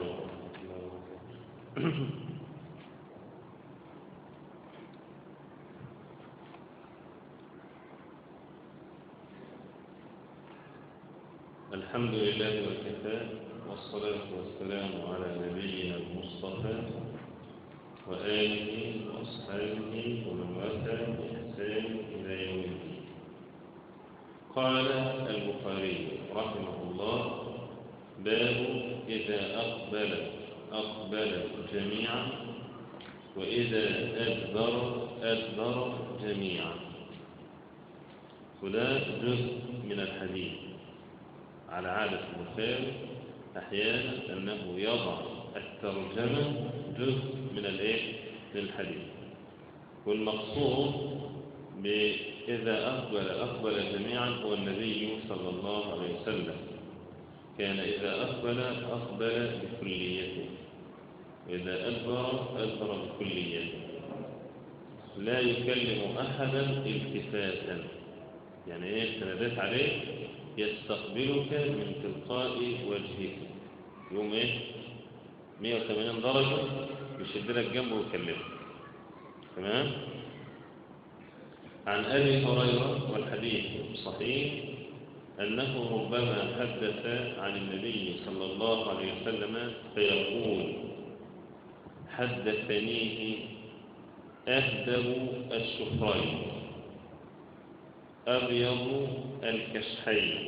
عليكم الحمد لله وكفى والصلاة والسلام على نبينا المصطفى وآله وأصحابه ومن والاه بإحسان إلى يوم الدين قال البخاري رحمه الله باب إذا أقبل أقبل جميعا وإذا أدبر أدبر جميعا وده جزء من الحديث على عادة البخاري أحيانا أنه يضع الترجمة جزء من الإيه؟ للحديث والمقصود بإذا أقبل أقبل جميعا هو النبي صلى الله عليه وسلم كان إذا أقبل أقبل بكليته وإذا أدبر أدبر بكليته لا يكلم أحدا التفاتا يعني إيه تناديت عليه يستقبلك من تلقاء وجهك يوم إيه 180 درجة يشد لك جنبه ويكلمك تمام عن أبي هريرة والحديث صحيح أنه ربما حدث عن النبي صلى الله عليه وسلم فيقول حدثنيه أهدب الشفرين أبيض الكشحين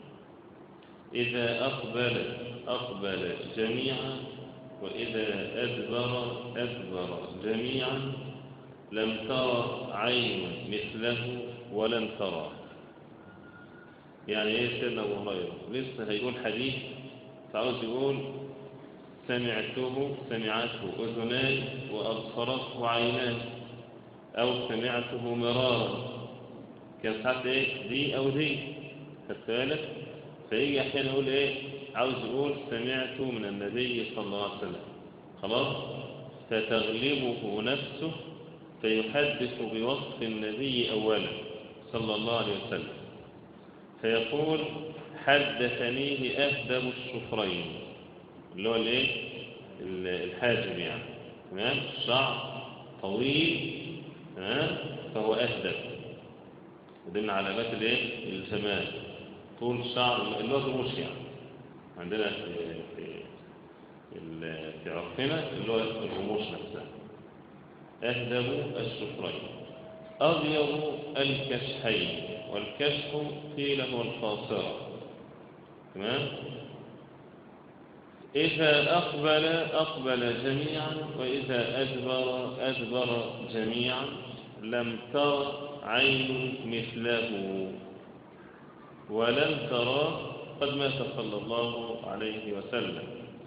إذا أقبل أقبل جميعا وإذا أدبر أدبر جميعا لم ترى عين مثله ولن ترى يعني ايه سيدنا ابو هريره لسه هيقول حديث فعاوز يقول سمعته سمعته اذناي وابصرته عيناي او سمعته مرارا كان ساعات ايه دي او دي خدت بالك فيجي احيانا يقول ايه عاوز يقول سمعت من النبي صلى الله عليه وسلم خلاص فتغلبه نفسه فيحدث بوصف النبي اولا صلى الله عليه وسلم فيقول حدثنيه أهدب الشفرين اللي هو الايه الحاجب يعني تمام الشعر طويل تمام فهو أهدب ضمن علامات الايه الجمال طول الشعر اللي هو الرموش يعني عندنا في في في عرفنا اللي هو الرموش نفسها أهدب الشفرين أبيض الكشحين والكشف قيل هو القاصرة تمام إذا أقبل أقبل جميعا وإذا أدبر أدبر جميعا لم تر عين مثله ولم ترى قد مات صلى الله عليه وسلم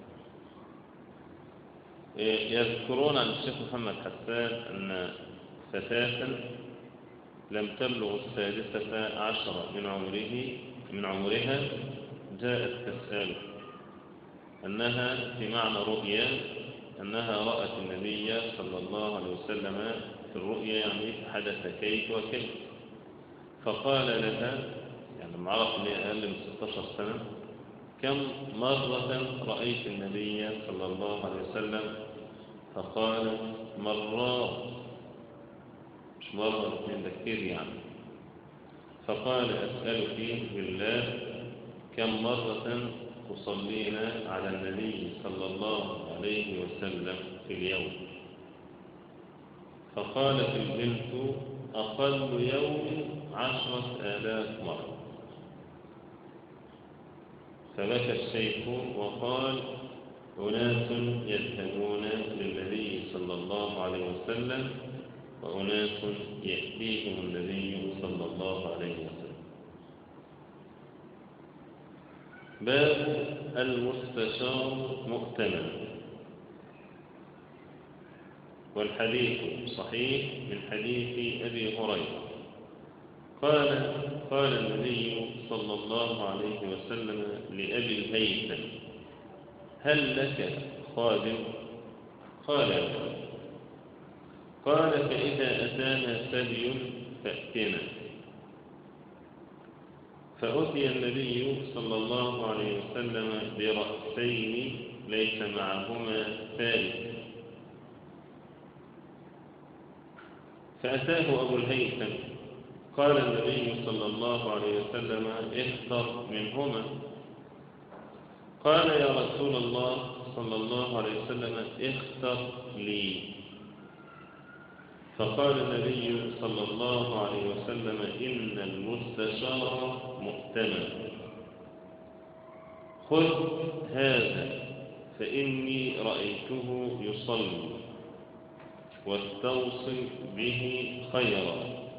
يذكرون عن الشيخ محمد حسان أن فتاة لم تبلغ السادسة عشر من عمره من عمرها جاءت تسأل أنها في معنى رؤيا أنها رأت النبي صلى الله عليه وسلم في الرؤيا يعني حدث كيف وكيف فقال لها يعني لما عرف أن أقل من 16 سنة كم مرة رأيت النبي صلى الله عليه وسلم فقالت مرات مش مرة اثنين ده كتير يعني فقال أسألك بالله كم مرة تصلين على النبي صلى الله عليه وسلم في اليوم فقالت البنت أقل يوم عشرة آلاف مرة فبكى الشيخ وقال أناس يذهبون للنبي صلى الله عليه وسلم وأناس يأتيهم النبي صلى الله عليه وسلم باب المستشار مؤتمن والحديث صحيح من حديث أبي هريرة قال قال النبي صلى الله عليه وسلم لأبي الهيثم هل لك خادم قال لا قال فإذا أتانا سبي فأتنا فأتي النبي صلى الله عليه وسلم برأسين ليس معهما ثالث فأتاه أبو الهيثم قال النبي صلى الله عليه وسلم اختر منهما قال يا رسول الله صلى الله عليه وسلم اختر لي فقال النبي صلى الله عليه وسلم إن المستشار مؤتمن خذ هذا فإني رأيته يصلي واستوصي به خيرا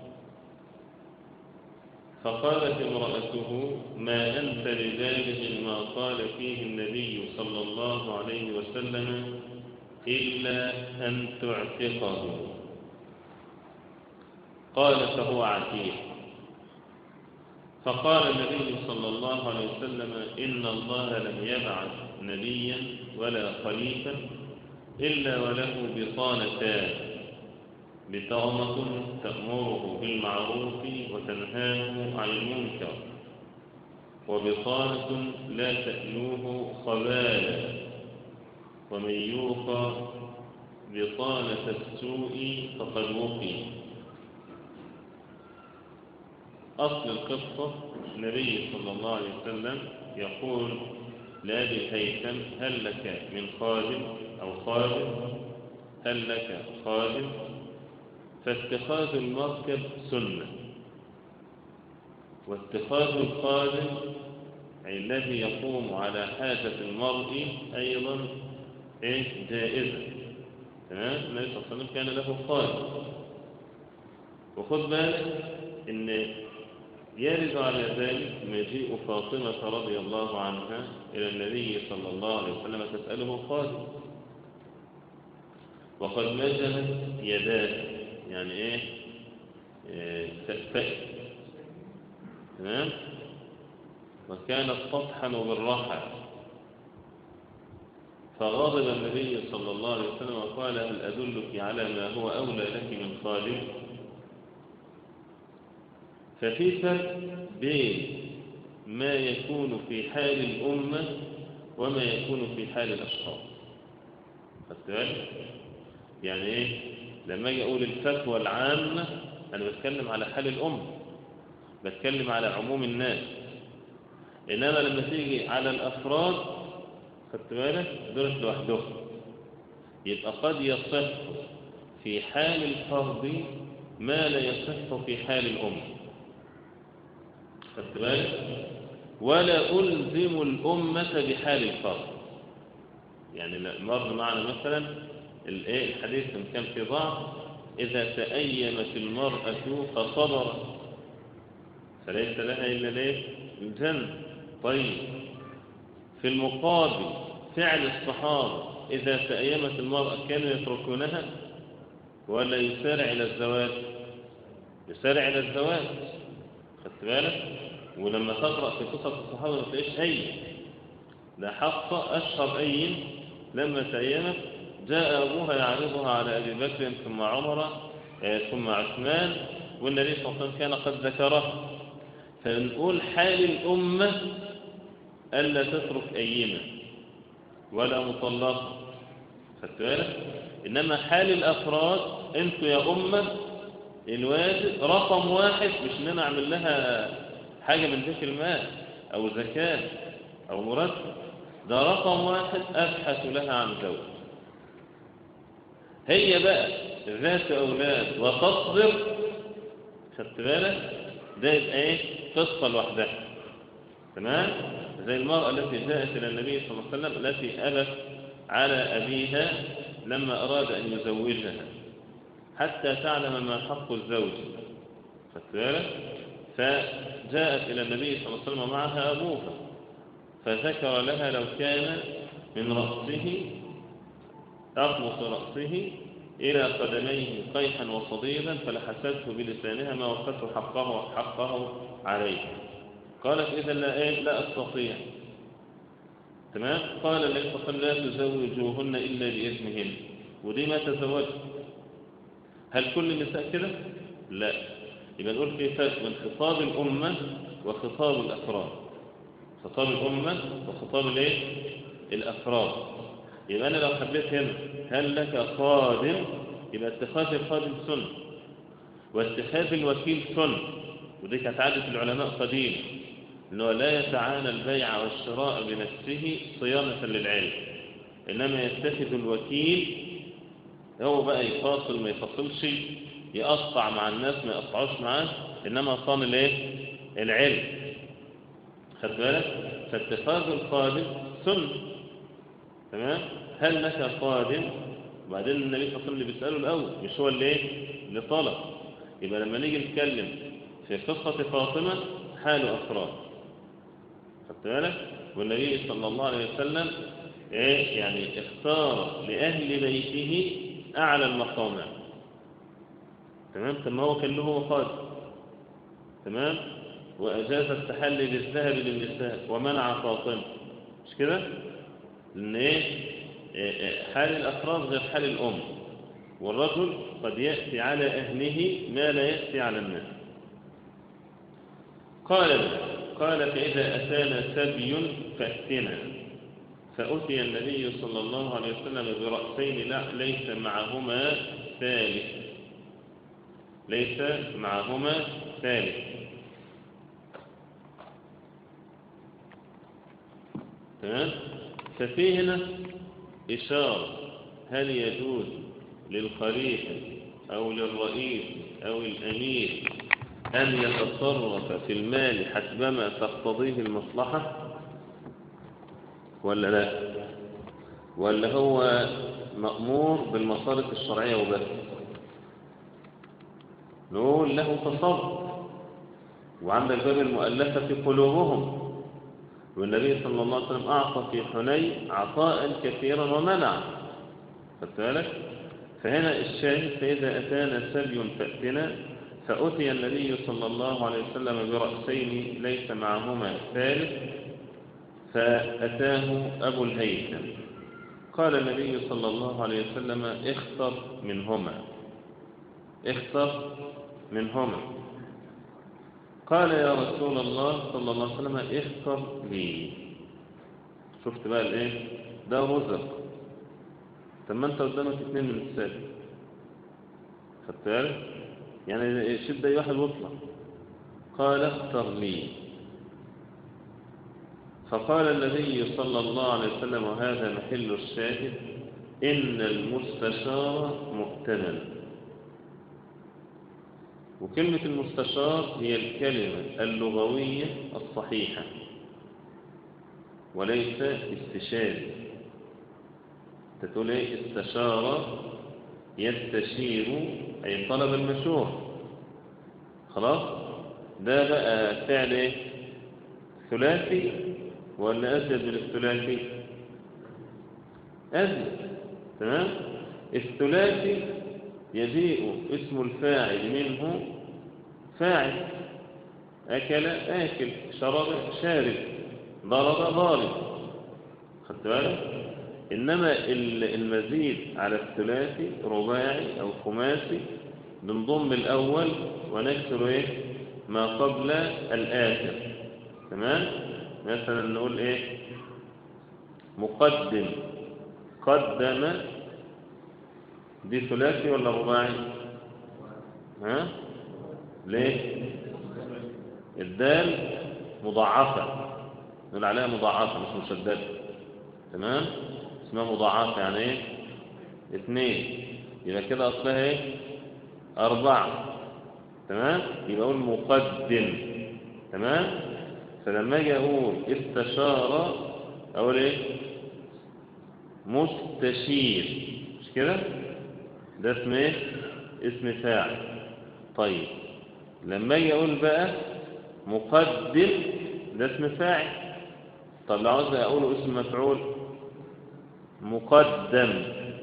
فقالت امرأته ما أنت لذلك ما قال فيه النبي صلى الله عليه وسلم إلا أن تعتقه قال فهو عتيق فقال النبي صلى الله عليه وسلم إن الله لم يبعث نبيا ولا خليفة إلا وله بطانتان بطانة تأمره بالمعروف وتنهاه عن المنكر وبطانة لا تألوه خبالا ومن يوق بطانة السوء فقد وقي أصل القصة النبي صلى الله عليه وسلم يقول لأبي الهيثم هل لك من خادم أو خادم هل لك خادم فاتخاذ المركب سنة واتخاذ الخادم أي الذي يقوم على حاجة المرء أيضا إيه جائزة تمام النبي صلى الله عليه وسلم كان له خادم وخذ بالك إن يرد على ذلك مجيء فاطمة رضي الله عنها إلى النبي صلى الله عليه وسلم تسأله خادم وقد مجلت يداه يعني ايه, إيه تأفئ تمام وكانت تطحن بالرحى فغضب النبي صلى الله عليه وسلم وقال هل أدلك على ما هو أولى لك من خادم ففي فرق بين ما يكون في حال الأمة وما يكون في حال الأشخاص خدت بالك يعني ايه لما اجي اقول الفتوى العامة انا بتكلم على حال الأمة بتكلم على عموم الناس انما لما تيجي على الافراد خدت بالك دول لوحدهم يبقى قد يصح في حال الفرد ما لا يصح في حال الأمة خدت بالك ولا ألزم الأمة بحال الفرد يعني مر معنا مثلا الايه الحديث ان كان في ضعف اذا تأيمت المرأة فصبرت فليس لها الا ليه الجنة طيب في المقابل فعل الصحابة اذا تأيمت المرأة كانوا يتركونها ولا يسارع الى الزواج يسارع الى الزواج خدت بالك ولما تقرأ في قصص الصحابة ما تلاقيش أي ده حفصة أشهر أي لما تأيمت جاء أبوها يعرضها على أبي بكر ثم عمر ثم عثمان والنبي صلى الله عليه وسلم كان قد ذكره فنقول حال الأمة ألا تترك أيما ولا مطلقة خدت بالك إنما حال الأفراد أنتوا يا أمة الواجب رقم واحد مش إن أنا أعمل لها حاجة من ذكر المال أو زكاة أو مرتب ده رقم واحد أبحث لها عن زوج هي بقى ذات أولاد وتصبر خدت بالك ده يبقى إيه قصة لوحدها تمام زي المرأة التي جاءت إلى النبي صلى الله عليه وسلم التي أبت على أبيها لما أراد أن يزوجها حتى تعلم ما حق الزوج خدت بالك فجاءت إلى النبي صلى الله عليه وسلم معها أبوها فذكر لها لو كان من رأسه أقمص رأسه إلى قدميه قيحا وصديدا فلحسته بلسانها ما وفته حقه, حقه عليه قالت إذا لا, إيه لا أستطيع تمام قال النبي صلى الله عليه وسلم لا تزوجوهن إلا بإذنهن ودي ما تزوج هل كل النساء كده؟ لا يبقى نقول في فرق بين خطاب الأمة وخطاب الأفراد خطاب الأمة وخطاب الايه الأفراد يبقى أنا لو حبيت هنا هل لك خادم يبقى اتخاذ الخادم سنة واتخاذ الوكيل سنة ودي كانت عادة العلماء قديما أنه لا يتعانى البيع والشراء بنفسه صيانة للعلم إنما يتخذ الوكيل هو بقى يفاصل ما يفاصلش يقطع مع الناس ما يقطعوش معاه إنما صان الايه العلم خد بالك فاتخاذ القادم سنة تمام هل لك قادم وبعدين النبي صلى الله عليه وسلم اللي بيسأله الأول مش هو اللي ايه اللي طلب يبقى لما نيجي نتكلم في قصة فاطمة حال أفراد خدت بالك والنبي صلى الله عليه وسلم ايه يعني اختار لأهل بيته أعلى المقامات تمام ثم هو كان له قادم تمام وأجاز التحلي بالذهب للنساء ومنع فاطمة مش كده لأن إيه حال الأفراد غير حال الأم والرجل قد يأتي على أهله ما لا يأتي على الناس قال قال فإذا أتانا سبي فأتنا فأتي النبي صلى الله عليه وسلم برأسين لا ليس معهما ثالث ليس معهما ثالث تمام ففي هنا إشارة هل يجوز للخليفة أو للرئيس أو الأمير أن يتصرف في المال حسبما تقتضيه المصلحة ولا لا ولا هو مأمور بالمصارف الشرعية وبس نقول له تصرف وعندك باب المؤلفة في قلوبهم والنبي صلى الله عليه وسلم أعطى في حني عطاء كثيرا ومنع خدت بالك فهنا الشاهد فإذا أتانا سبي فأتنا فأتي النبي صلى الله عليه وسلم برأسين ليس معهما ثالث فأتاه أبو الهيثم قال النبي صلى الله عليه وسلم اختر منهما اختر منهما قال يا رسول الله صلى الله عليه وسلم اختر لي شفت بقى الايه ده رزق طب ما انت قدامك اثنين من السادس خدت بالك يعني شد اي واحد واطلع قال اختر لي فقال النبي صلى الله عليه وسلم وهذا محل الشاهد إن المستشار مؤتمن وكلمة المستشار هي الكلمة اللغوية الصحيحة وليس استشاري تقول ايه استشار يستشير أي طلب المشروع خلاص ده بقى فعل ايه ثلاثي ولا أزيد من الثلاثي أزيد تمام الثلاثي يجيء اسم الفاعل منه فاعل أكل آكل شرب شارب ضرب ضارب خدت بالك إنما المزيد على الثلاثي رباعي أو خماسي بنضم الأول ونكسر إيه ما قبل الآخر تمام مثلا نقول إيه مقدم قدم دي ثلاثي ولا رباعي ها ليه الدال مضاعفة نقول عليها مضاعفة مش مشددة تمام اسمها مضاعفة يعني ايه اثنين يبقى كده اصلها ايه اربعة تمام يبقى اقول مقدم تمام فلما اجي اقول استشار اقول ايه مستشير مش كده ده اسم ايه اسم فاعل طيب لما اجي اقول بقى مقدم ده اسم فاعل طب لو عاوز اقوله اسم مفعول مقدم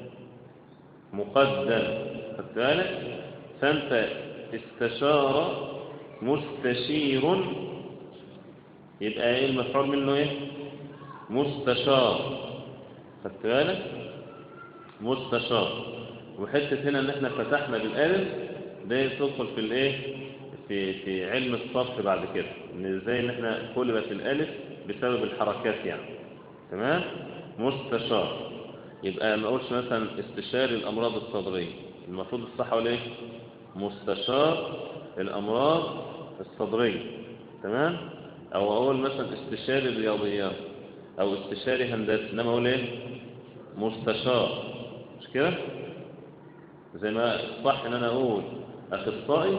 مقدم خدت بالك فانت استشار مستشير يبقى ايه المفعول منه ايه مستشار خدت بالك مستشار وحته هنا ان احنا فتحنا بالالف ده تدخل في الايه في في علم الصرف بعد كده ان ازاي ان احنا قلبت الالف بسبب الحركات يعني تمام مستشار يبقى ما اقولش مثلا استشاري الامراض الصدريه المفروض الصح ولا ايه مستشار الامراض الصدريه تمام او اقول مثلا استشاري الرياضيات او استشاري هندسه انما اقول ايه مستشار مش كده زي ما صح ان انا اقول اخصائي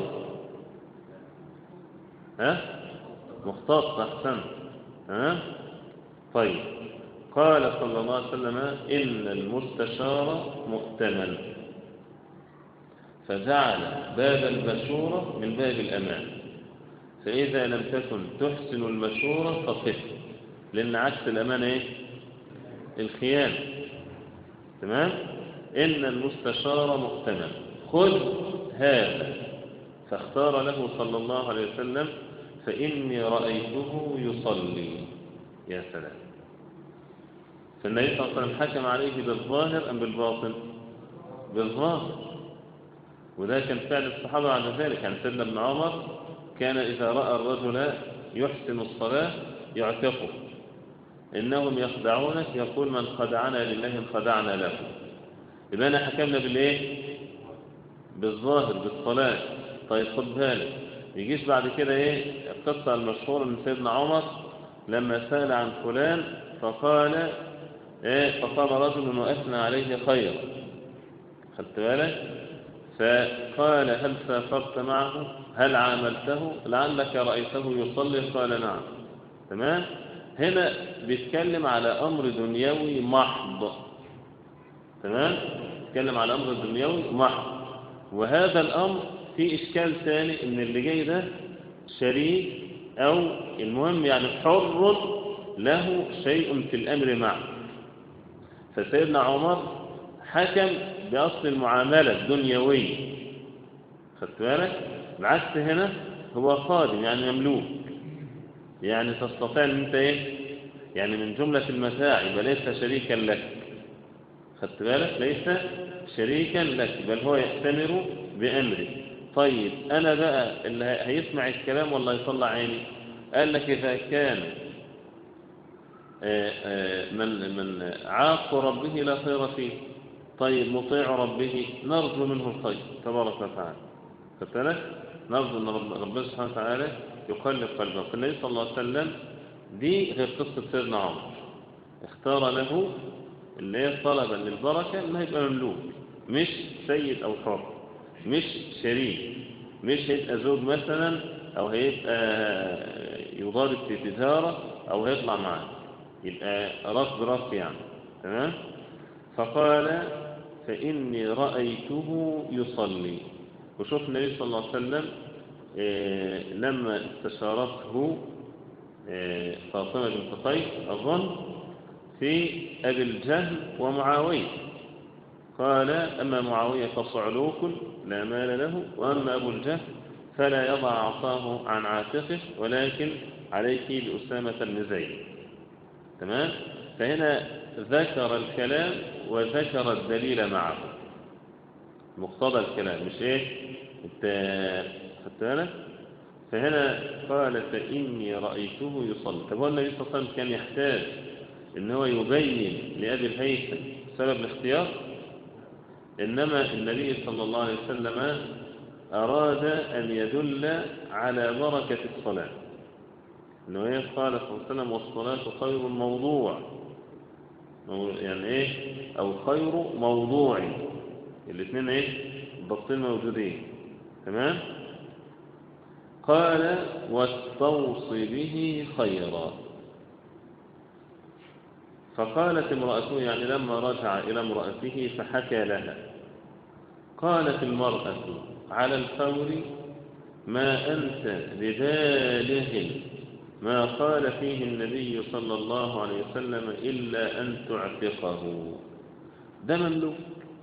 ها مختص احسن ها طيب قال صلى الله عليه وسلم ان المستشار مؤتمن فجعل باب المشورة من باب الأمان فإذا لم تكن تحسن المشورة فصف لأن عكس الأمان إيه؟ الخيانة تمام إن المستشار مؤتمن خذ هذا فاختار له صلى الله عليه وسلم فإني رأيته يصلي يا سلام فالنبي صلى الله عليه وسلم حكم عليه بالظاهر أم بالباطن بالظاهر وده كان فعل الصحابة على ذلك يعني سيدنا ابن عمر كان إذا رأى الرجل يحسن الصلاة يعتقه إنهم يخدعونك يقول من خدعنا لله خدعنا له يبقى أنا حكمنا بالإيه بالظاهر بالصلاة طيب خد بالك يجيش بعد كده إيه القصة المشهورة من سيدنا عمر لما سأل عن فلان فقال إيه فقال رجل وأثنى عليه خيرا خدت بالك فقال هل سافرت معه هل عاملته لعلك رأيته يصلي قال نعم تمام هنا بيتكلم على أمر دنيوي محض تمام بيتكلم على أمر دنيوي محض وهذا الأمر في إشكال ثاني إن اللي جاي ده شريك أو المهم يعني حر له شيء في الأمر معه فسيدنا عمر حكم بأصل المعاملة الدنيوية خدت بالك العكس هنا هو خادم يعني مملوك يعني تستطيع ان انت ايه يعني من جملة المتاع يبقى ليس شريكا لك خدت بالك ليس شريكا لك بل هو يأتمر بأمره طيب أنا بقى اللي هيسمع الكلام ولا يطلع عيني قال لك إذا كان من من عاق ربه لا خير فيه طيب مطيع ربه نرجو منه الخير تبارك وتعالى خدت بالك نرجو ان ربنا سبحانه وتعالى يقلب قلبه فالنبي صلى الله عليه وسلم دي غير قصه سيدنا عمر اختار له اللي هي طلبا للبركه انه يبقى مملوك مش سيد او حر مش شريك مش هيبقى زوج مثلا او هيبقى يضارب في تجاره او هيطلع معاه يبقى راس براس يعني تمام فقال فإني رأيته يصلي وشوف النبي صلى الله عليه وسلم لما استشارته فاطمة بنت قيس أظن في أبي الجهل ومعاوية قال أما معاوية فصعلوك لا مال له وأما أبو الجهل فلا يضع عصاه عن عاتقه ولكن عليك بأسامة بن زيد تمام فهنا ذكر الكلام وذكر الدليل معه مقتضى الكلام مش ايه انت خدت بالك فهنا قال فاني رايته يصلي طب هو النبي صلى الله عليه وسلم كان يحتاج ان هو يبين لابي الهيثم سبب الاختيار انما النبي صلى الله عليه وسلم اراد ان يدل على بركه الصلاه انه ايه قال صلى الله عليه وسلم والصلاه خير موضوع يعني ايه او خير موضوع الاثنين ايه الضبطين موجودين تمام قال واستوص به خيرا فقالت امرأته يعني لما رجع إلى امرأته فحكى لها قالت المرأة على الفور ما أنت ببالغ ما قال فيه النبي صلى الله عليه وسلم إلا أن تعتقه ده مملوك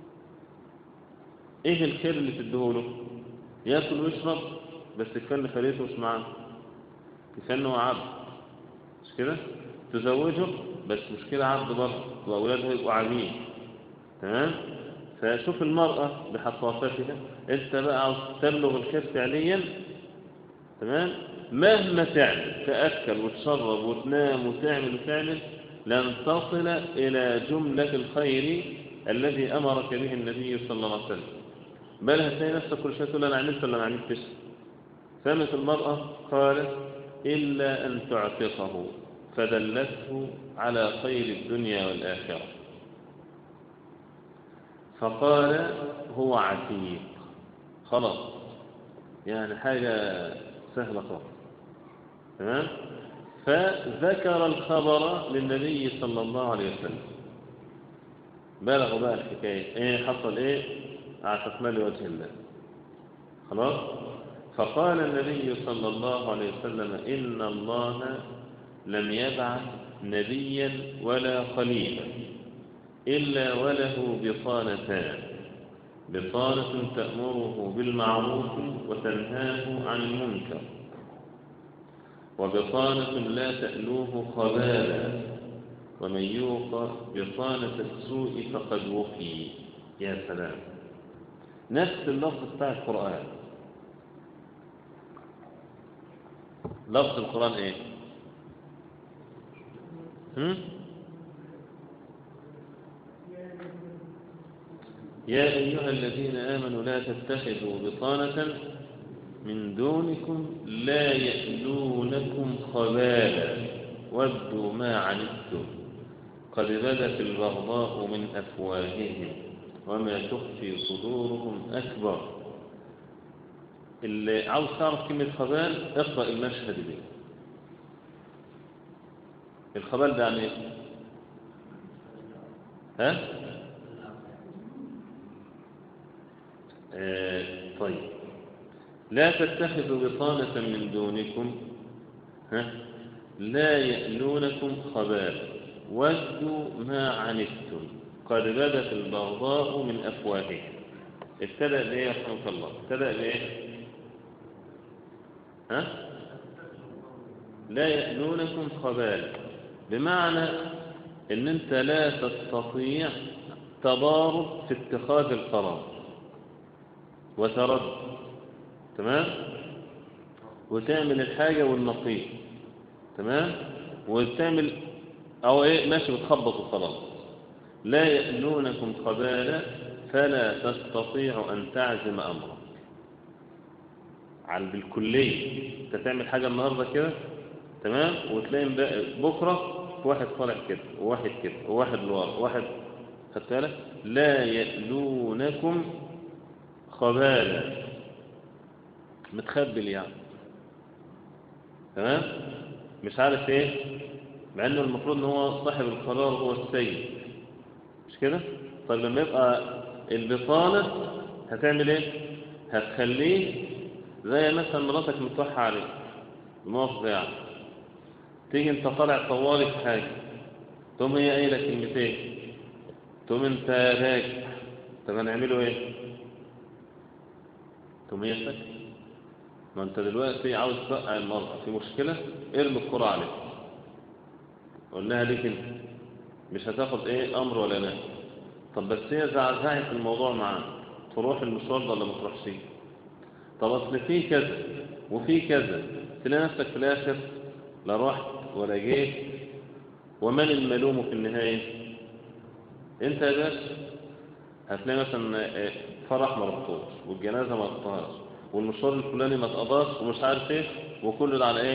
إيه الخير اللي تديهوله يأكل ويشرب بس كفاية فريته مش معاه كفاية إنه عبد مش كده تزوجه بس مش كده عبد برضه وأولاده يبقوا عبيد تمام فشوف المرأة بحصافتها أنت بقى عاوز تبلغ الخير فعليا تمام مهما تعمل تأكل وتشرب وتنام وتعمل وتعمل لن تصل إلى جملة الخير الذي أمرك به النبي صلى الله عليه وسلم بل هتلاقي نفسك كل شيء تقول أنا عملت ولا ما عملتش فمت المرأة قالت إلا أن تعتقه فدلته على خير الدنيا والآخرة فقال هو عتيق خلاص يعني حاجة سهلة خالص تمام فذكر الخبر للنبي صلى الله عليه وسلم بلغوا بقى الحكاية ايه حصل ايه اعتقنا لوجه الله خلاص فقال النبي صلى الله عليه وسلم إن الله لم يبعث نبيا ولا خليفة إلا وله بطانتان بطانة تأمره بالمعروف وتنهاه عن المنكر وبطانة لا تألوه خبالا ومن يوق بطانة السوء فقد وقي يا سلام نفس اللفظ بتاع القرآن لفظ القرآن ايه هم؟ يا أيها الذين آمنوا لا تتخذوا بطانة من دونكم لا يألونكم خبالا ودوا ما عنتم قد بدت البغضاء من أفواههم وما تخفي صدورهم أكبر اللي عاوز تعرف كلمة خبال اقرأ المشهد ده الخبال ده يعني ايه؟ ها؟ آه طيب لا تتخذوا بطانة من دونكم ها؟ لا يألونكم خبالا ودوا ما عنتم قد بدت البغضاء من أفواههم ابتدأ بإيه يا رحمة الله ابتدأ بإيه ها؟ لا يألونكم خبالا بمعنى ان انت لا تستطيع تضارب في اتخاذ القرار وترد تمام وتعمل الحاجة والنقيض تمام وتعمل او ايه ماشي بتخبط وخلاص لا يألونكم خبالا فلا تستطيع ان تعزم امرك على بالكلية انت تعمل حاجة النهاردة كده تمام وتلاقي بكرة واحد طالع كده وواحد كده وواحد لورا وواحد خدت بالك لا يألونكم خبالا متخبل يعني تمام مش عارف ايه مع انه المفروض ان هو صاحب القرار هو السيد مش كده طيب لما يبقى البطانة هتعمل ايه هتخليه زي مثلا مراتك متوحى عليك الموقف يعني تيجي انت طالع طوالي في حاجة تقوم هي قايلة كلمتين تقوم انت راجع طب هنعمله ايه تقوم هي ساكتة ما انت دلوقتي عاوز توقع المرأة في مشكلة ارمي الكرة عليك قول لها ليك انت مش هتاخد ايه امر ولا نهي طب بس هي زعزعت الموضوع معاك تروح المشوار ده ولا ما تروحش طب اصل في كذا وفي كذا تلاقي نفسك في الاخر لا رحت ولا جيت ومن الملوم في النهاية انت يا باشا هتلاقي مثلا فرح ما رحتوش والجنازة ما رحتهاش والمشوار الفلاني ما اتقضاش ومش عارف ايه وكله ده على ايه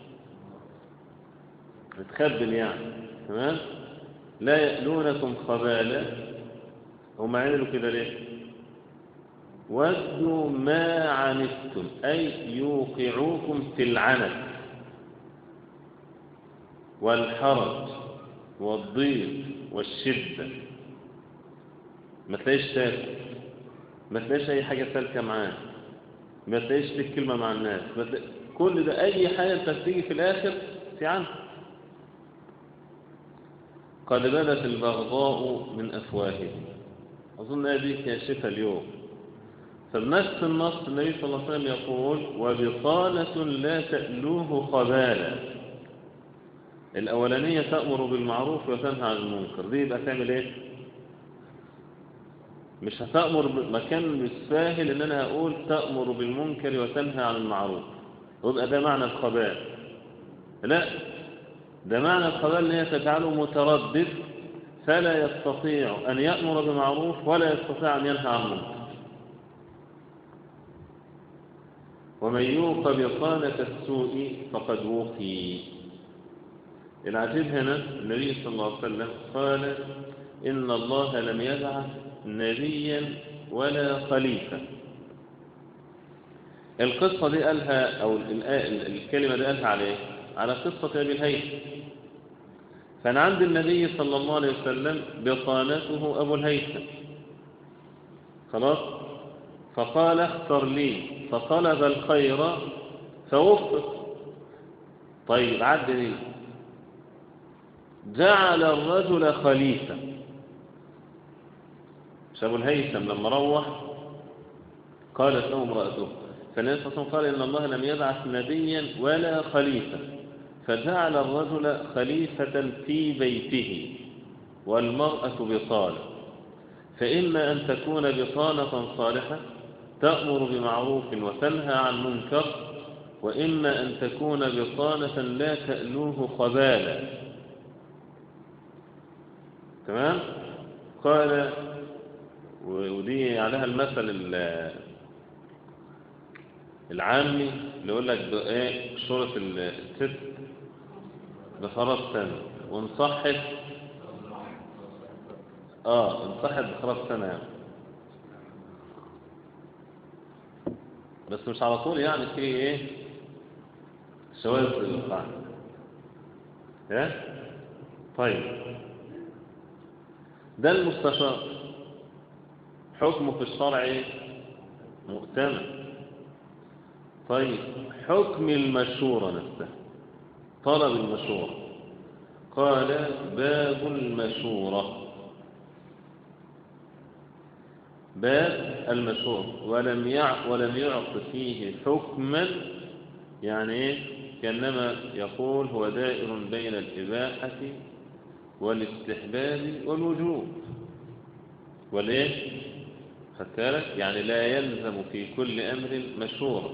متخبل يعني تمام لا يألونكم خبالا هم عملوا كده ليه ودوا ما عنتم أي يوقعوكم في العنت والحرج والضيق والشدة ما تلاقيش تاكل ما تلاقيش أي حاجة سالكة معاه ما تلاقيش لك كلمة مع الناس ما تلاقي... كل ده أي حاجة أنت تيجي في الآخر في عنها قد بدت البغضاء من أفواههم أظن هذه كاشفة اليوم فبنفس النص النبي صلى الله عليه وسلم يقول وبطانة لا تألوه خبالا الأولانية تأمر بالمعروف وتنهى عن المنكر دي يبقى تعمل ايه مش هتأمر ب... ما كان بالساهل ان انا اقول تأمر بالمنكر وتنهى عن المعروف ويبقى ده معنى الخبال لا ده معنى القضاء ان هي تجعله متردد فلا يستطيع أن يأمر بمعروف ولا يستطيع أن ينهى عن منكر ومن يوق بطانة السوء فقد وقي العجيب هنا النبي صلى الله عليه وسلم قال إن الله لم يبعث نبيا ولا خليفة القصة دي قالها أو الكلمة دي قالها عليه على قصة أبي الهيثم كان عند النبي صلى الله عليه وسلم بطانته أبو الهيثم خلاص فقال اختر لي فطلب الخير فوفق طيب عد لي جعل الرجل خليفة مش أبو الهيثم لما روح قالت له امرأته فالنبي صلى الله عليه وسلم قال إن الله لم يبعث نبيا ولا خليفة فجعل الرجل خليفة في بيته والمرأة بطانة فإما أن تكون بطانة صالحة تأمر بمعروف وتنهى عن منكر وإما أن تكون بطانة لا تألوه خبالا تمام قال ودي عليها المثل العامي اللي يقول لك ايه شورة الست بخراب سنة وانصحت اه انصحت بخراب سنة يعني. بس مش على طول يعني في ايه شواذ القاعدة ايه طيب ده المستشار حكمه في الشرع مؤتمن طيب حكم المشورة نفسها طلب المشورة قال باب المشورة باب المشورة ولم يع ولم يعط فيه حكما يعني ايه كانما يقول هو دائر بين الإباحة والاستحباب والوجوب والايه خدت يعني لا يلزم في كل أمر مشورة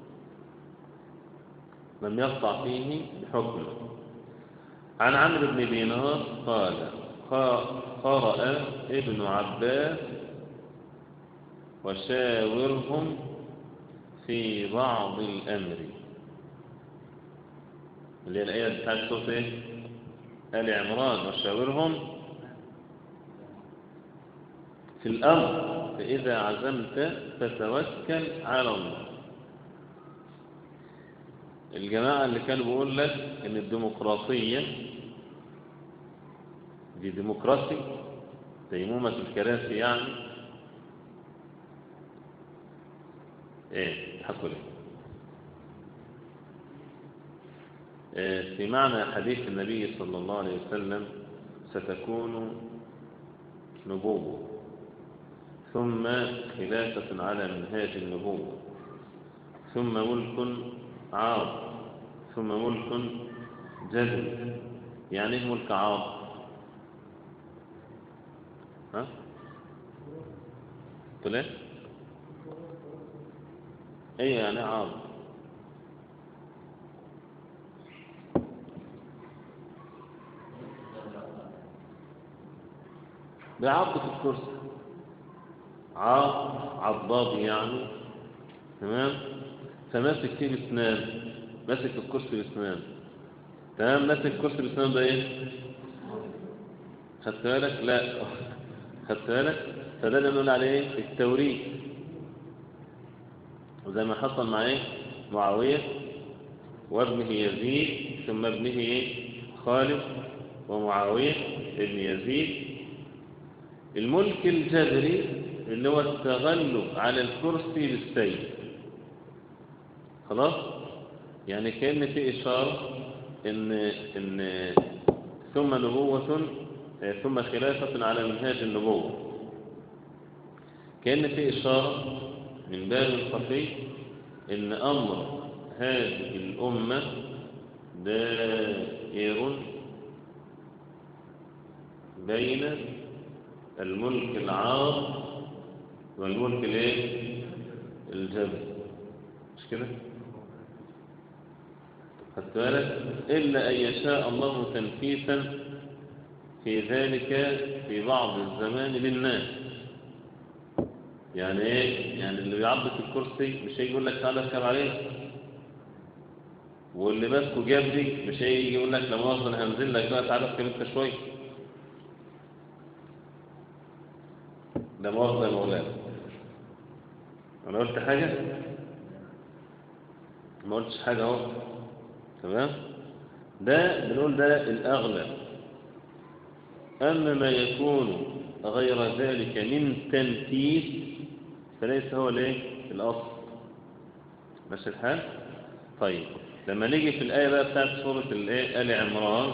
لم يقطع فيه بحكم عن عمرو بن دينار قال قرأ ابن عباس وشاورهم في بعض الأمر اللي هي الآية بتاعت سورة إيه؟ آل عمران وشاورهم في الأمر فإذا عزمت فتوكل على الله الجماعة اللي كانوا بيقول لك ان الديمقراطية دي ديمقراطي تيمومة الكراسي يعني ايه حكوا لي إيه في معنى حديث النبي صلى الله عليه وسلم ستكون نبوة ثم خلافة على منهاج النبوة ثم ملك عاض ثم ملك جزم يعني ايه ملك عاض ها قلت ايه ايه يعني عاض بعضة الكرسي عاض عضاض يعني تمام فماسك فيه باسنان ماسك الكرسي باسنان تمام ماسك الكرسي باسنان ده ايه خدت بالك لا خدت بالك فده اللي نقول عليه ايه التوريث وزي ما حصل مع ايه معاويه وابنه يزيد ثم ابنه ايه خالد ومعاويه ابن يزيد الملك الجذري اللي هو التغلب على الكرسي بالسيف خلاص يعني كأن في إشارة إن إن ثم نبوة ثم خلافة على منهاج النبوة كأن في إشارة من باب الخفي إن أمر هذه الأمة دائر بين الملك العام والملك الايه الجبري مش كده خدت بالك إلا أن يشاء الله تنفيسا في ذلك في بعض الزمان للناس يعني ايه يعني اللي بيعبط الكرسي مش هيجي يقول لك تعالى اركب عليه واللي ماسكه جبري مش هيجي يقول لك لا مؤاخذه انا هنزل لك بقى تعالى اركب انت شويه ده مؤاخذه يا مولانا انا قلت حاجه ما قلتش حاجه اهو تمام ده بنقول ده الاغلب اما ما يكون غير ذلك من تنفيذ فليس هو الايه الاصل ماشي الحال طيب لما نيجي في الايه بقى بتاعت سوره الايه ال عمران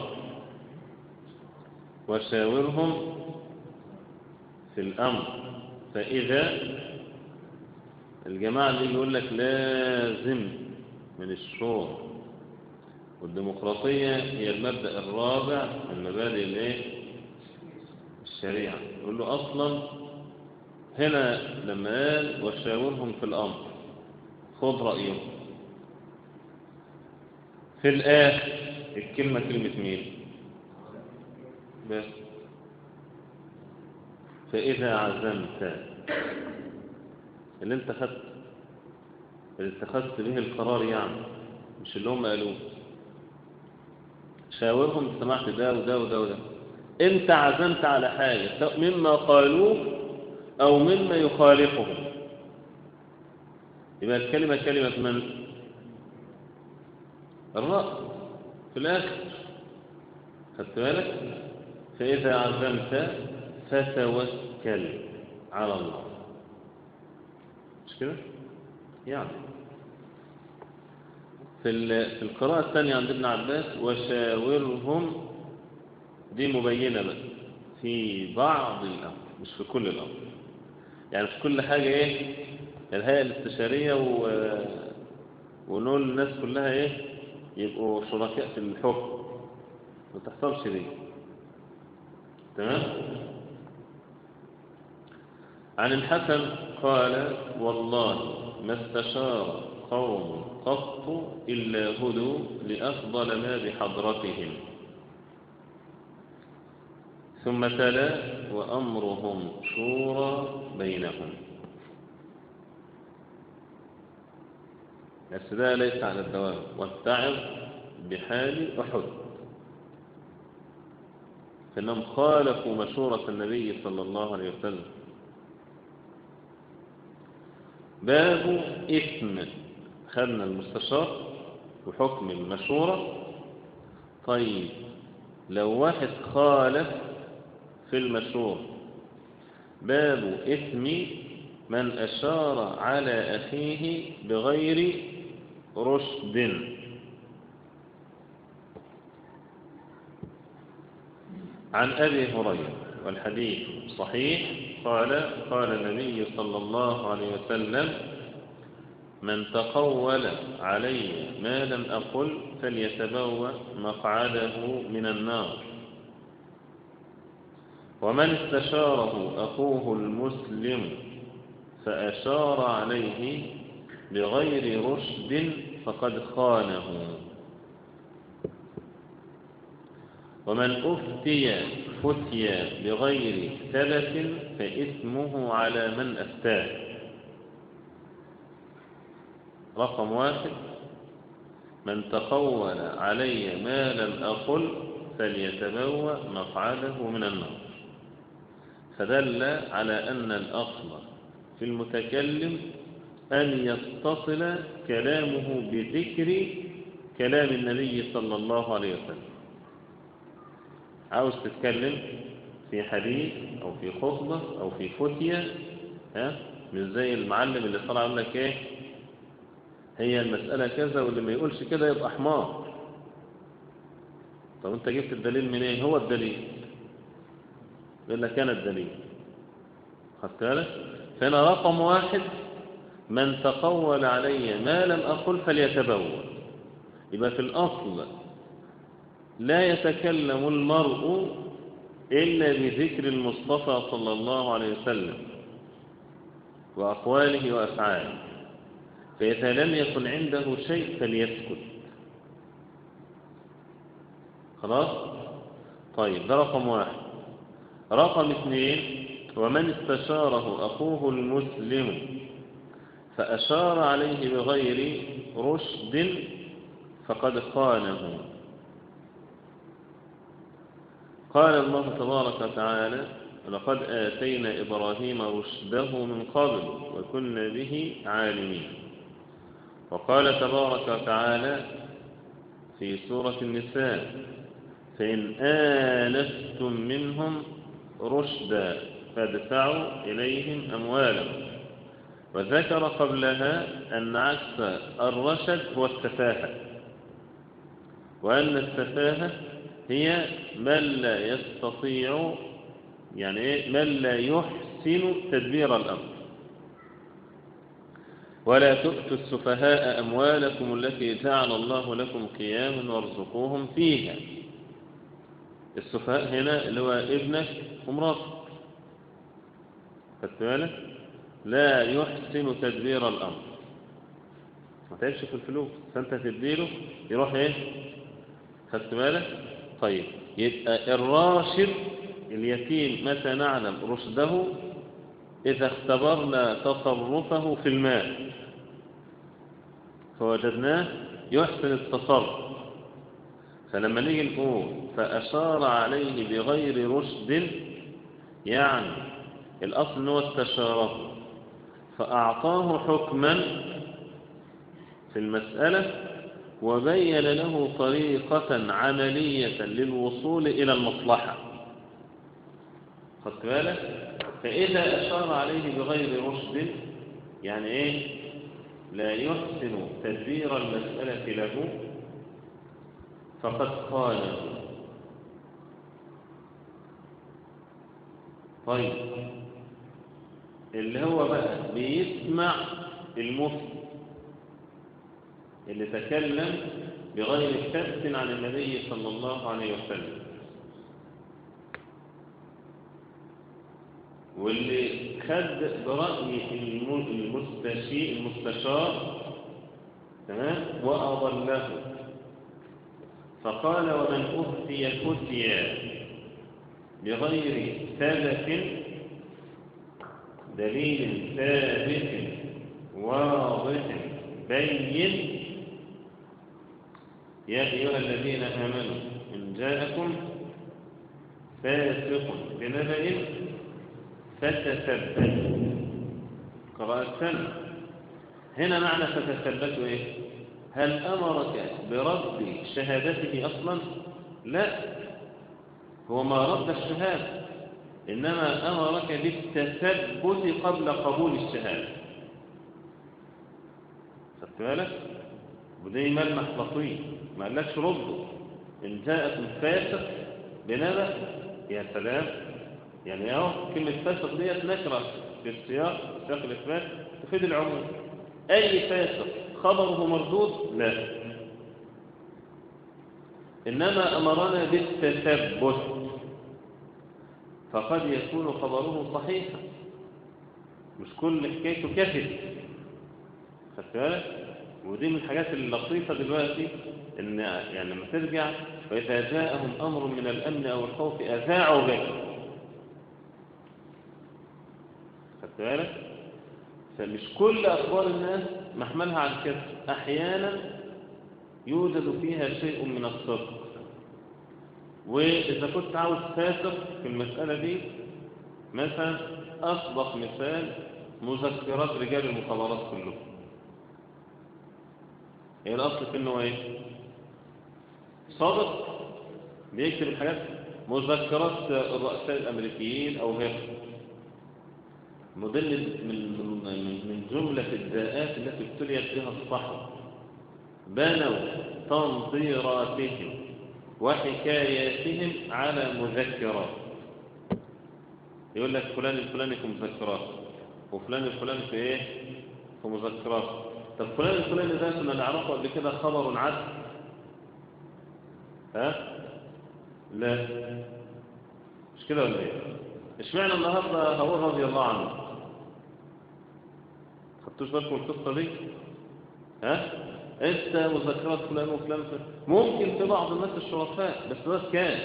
وشاورهم في الامر فاذا الجماعه اللي يقول لك لازم من الشورى والديمقراطيه هي المبدا الرابع من مبادئ الايه الشريعة يقول له أصلا هنا لما قال وشاورهم في الأمر خذ رأيهم في الآخر الكلمة كلمة مين بس فإذا عزمت اللي انت خدت اللي اتخذت به القرار يعني مش اللي هم قالوه شاورهم سمعت ده وده وده وده انت عزمت على حاجة مما قالوه او مما يخالفهم يبقى الكلمة كلمة من الرأي في الآخر خدت بالك فإذا عزمت فتوكل على الله مش كده يعني في في القراءة الثانية عند ابن عباس وشاورهم دي مبينة بس في بعض الأمر مش في كل الأمر يعني في كل حاجة إيه الهيئة الاستشارية و... ونقول للناس كلها إيه يبقوا شركاء في الحكم ما تحصلش دي تمام عن الحسن قال والله ما استشار قوم قط إلا هدوا لأفضل ما بحضرتهم ثم تلا وأمرهم شورى بينهم بس ده ليس على الدوام واتعظ بحال أحد فإنهم خالفوا مشورة النبي صلى الله عليه وسلم باب إثم خدنا المستشار وحكم المشورة طيب لو واحد خالف في المشورة باب إثم من أشار على أخيه بغير رشد عن أبي هريرة والحديث صحيح قال قال النبي صلى الله عليه وسلم من تقول علي ما لم أقل فليتبوأ مقعده من النار ومن استشاره أخوه المسلم فأشار عليه بغير رشد فقد خانه ومن أفتي فتي بغير ثبت فإثمه على من أفتاه رقم واحد من تقول علي ما لم أقل فليتبوأ مقعده من النار فدل على أن الأصل في المتكلم أن يتصل كلامه بذكر كلام النبي صلى الله عليه وسلم عاوز تتكلم في حديث أو في خطبة أو في فتية ها مش زي المعلم اللي طلع يقول لك ايه هي المسألة كذا واللي ما يقولش كده يبقى حمار طب انت جبت الدليل منين ايه؟ هو الدليل يقول لك انا الدليل خدت بالك فهنا رقم واحد من تقول علي ما لم أقل فليتبول يبقى في الأصل لا يتكلم المرء إلا بذكر المصطفى صلى الله عليه وسلم وأقواله وأفعاله فإذا لم يكن عنده شيء فليسكت خلاص طيب ده رقم واحد رقم اثنين ومن استشاره أخوه المسلم فأشار عليه بغير رشد فقد خانه قال الله تبارك وتعالى لقد آتينا إبراهيم رشده من قبل وكنا به عالمين وقال تبارك وتعالى في سورة النساء فإن آنستم منهم رشدا فادفعوا إليهم أموالهم وذكر قبلها أن عكس الرشد هو السفاهة وأن السفاهة هي من لا يستطيع يعني إيه من لا يحسن تدبير الأمر ولا تؤتوا السفهاء أموالكم التي جعل الله لكم قياما وارزقوهم فيها السفهاء هنا اللي هو ابنك ومراتك خدت بالك لا يحسن تدبير الأمر ما تعيش في الفلوس فأنت تديله يروح إيه خدت بالك طيب يبقى الراشد اليتيم متى نعلم رشده إذا اختبرنا تصرفه في المال فوجدناه يحسن التصرف فلما نيجي نقول فأشار عليه بغير رشد يعني الأصل أنه استشاره فأعطاه حكما في المسألة وبين له طريقة عملية للوصول إلى المصلحة خدت بالك فإذا أشار عليه بغير رشد يعني إيه لا يحسن تدبير المسألة له فقد خانه طيب اللي هو بقى بيسمع المفتي اللي تكلم بغير كبت عن النبي صلى الله عليه وسلم واللي خد برأي المستشي المستشار تمام وأضله فقال ومن أهتي فتيا بغير ثبت دليل ثابت واضح بين يا أيها الذين آمنوا إن جاءكم فاسق بنبأ فتثبتوا قراءة سنة هنا معنى فتثبتوا إيه هل أمرك برد شهادته أصلا لا هو ما رد الشهادة إنما أمرك بالتثبت قبل قبول الشهادة خدت بالك ودي ملمح لطيف ما قالكش رده إن جاءكم فاسق بنبأ يا سلام يعني اهو كلمة فاسق ديت نكرة في السياق سياق الإثبات تفيد العموم أي فاسق خبره مردود لا إنما أمرنا بالتثبت فقد يكون خبره صحيحا مش كل حكايته كذب خدت بالك ودي من الحاجات اللطيفة دلوقتي إن يعني لما ترجع فإذا جاءهم أمر من الأمن أو الخوف أذاعوا به خدت بالك فمش كل أخبار الناس محملها عن كده أحيانا يوجد فيها شيء من الصدق وإذا كنت عاوز فاسق في المسألة دي مثلا أصدق مثال مذكرات رجال المخابرات كلهم هي الأصل في إنه إيه؟ صادق بيكتب الحاجات مذكرات الرؤساء الأمريكيين أو غيرهم مدل من من من جملة الداءات التي ابتليت بها الصحوة بنوا تنظيراتهم وحكاياتهم على مذكرات يقول لك فلان الفلاني في مذكرات وفلان الفلاني في ايه في مذكرات طب فلان الفلاني ده كنا نعرفه قبل كده خبر عدل ها لا مش كده ولا ايه اشمعنى النهارده هارون رضي الله عنه خدتوش بالكم القصه دي ها انت مذكرات فلان وفلان فلان. ممكن في بعض الناس الشرفاء بس ده كان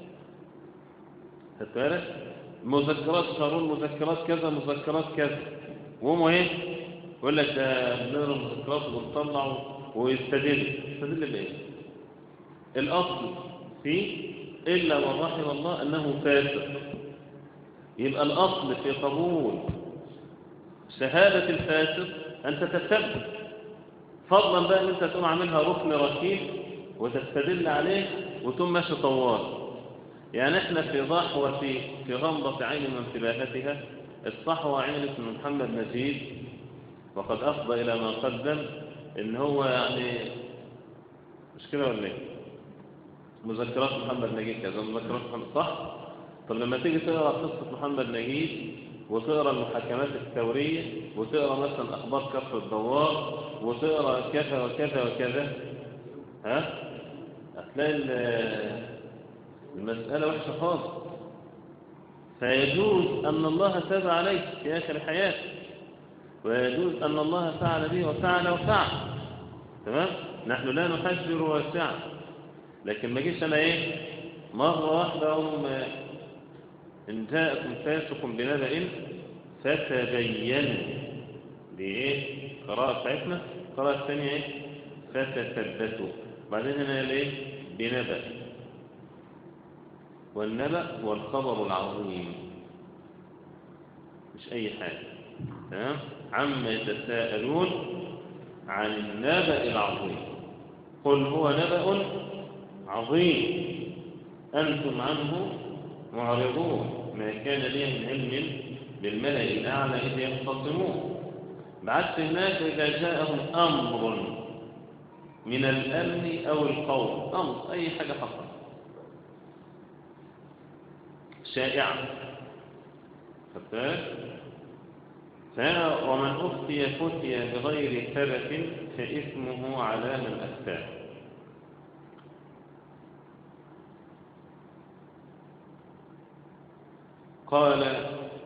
خدت بالك مذكرات قارون مذكرات كذا مذكرات كذا وهم ايه يقول لك ده بنقرا مذكرات ونطلع ويستدل يستدل بايه الاصل فيه الا من رحم الله انه فاسق يبقى الاصل في قبول شهاده الفاسق ان تتثبت فضلا بقى ان انت تقوم عاملها ركن ركيب وتستدل عليه وتقوم ماشي طوال يعني احنا في ضحوة في في غمضة عين من انتباهاتها الصحوة عملت من محمد نجيب وقد أفضى إلى ما قدم إن هو يعني مش كده ولا إيه؟ مذكرات محمد نجيب كذا مذكرات محمد صح؟ طب لما تيجي تقرأ قصة محمد نجيب وتقرأ المحاكمات الثورية وتقرأ مثلا أخبار كفر الدوار وتقرأ كذا وكذا وكذا ها؟ هتلاقي المسألة وحشة خالص فيجوز أن الله تاب عليك في آخر حياتك ويجوز أن الله فعل به وفعل وفعل تمام نحن لا نحجر واسعا لكن ما جيش أنا إيه مرة واحدة أم إن جاءكم فاسق بنبأ فتبينوا دي إيه قراءة بتاعتنا القراءة الثانية إيه فتثبتوا بعدين هنا إيه بنبأ والنبأ هو الخبر العظيم مش أي حاجة تمام عما يتساءلون عن النبأ العظيم قل هو نبأ عظيم أنتم عنه معرضون ما كان لي من علم بالملأ الأعلى إذ يختصمون بعد هناك إذا جاءهم أمر من الأمن أو القول أمر أي حاجة حصل شائعة فبالك ومن أفتي فتي بغير ثبت فإثمه على من أفتاه قال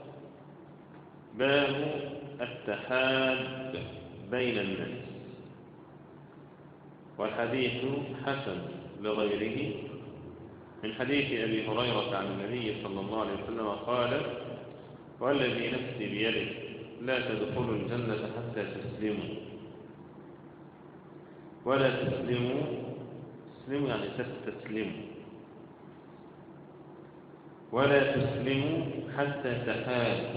باب التحاب بين الناس والحديث حسن لغيره من حديث أبي هريرة عن النبي صلى الله عليه وسلم قال والذي نفسي بيده لا تدخلوا الجنة حتى تسلموا ولا تسلموا تسلموا يعني تستسلموا ولا تسلموا حتى تحابوا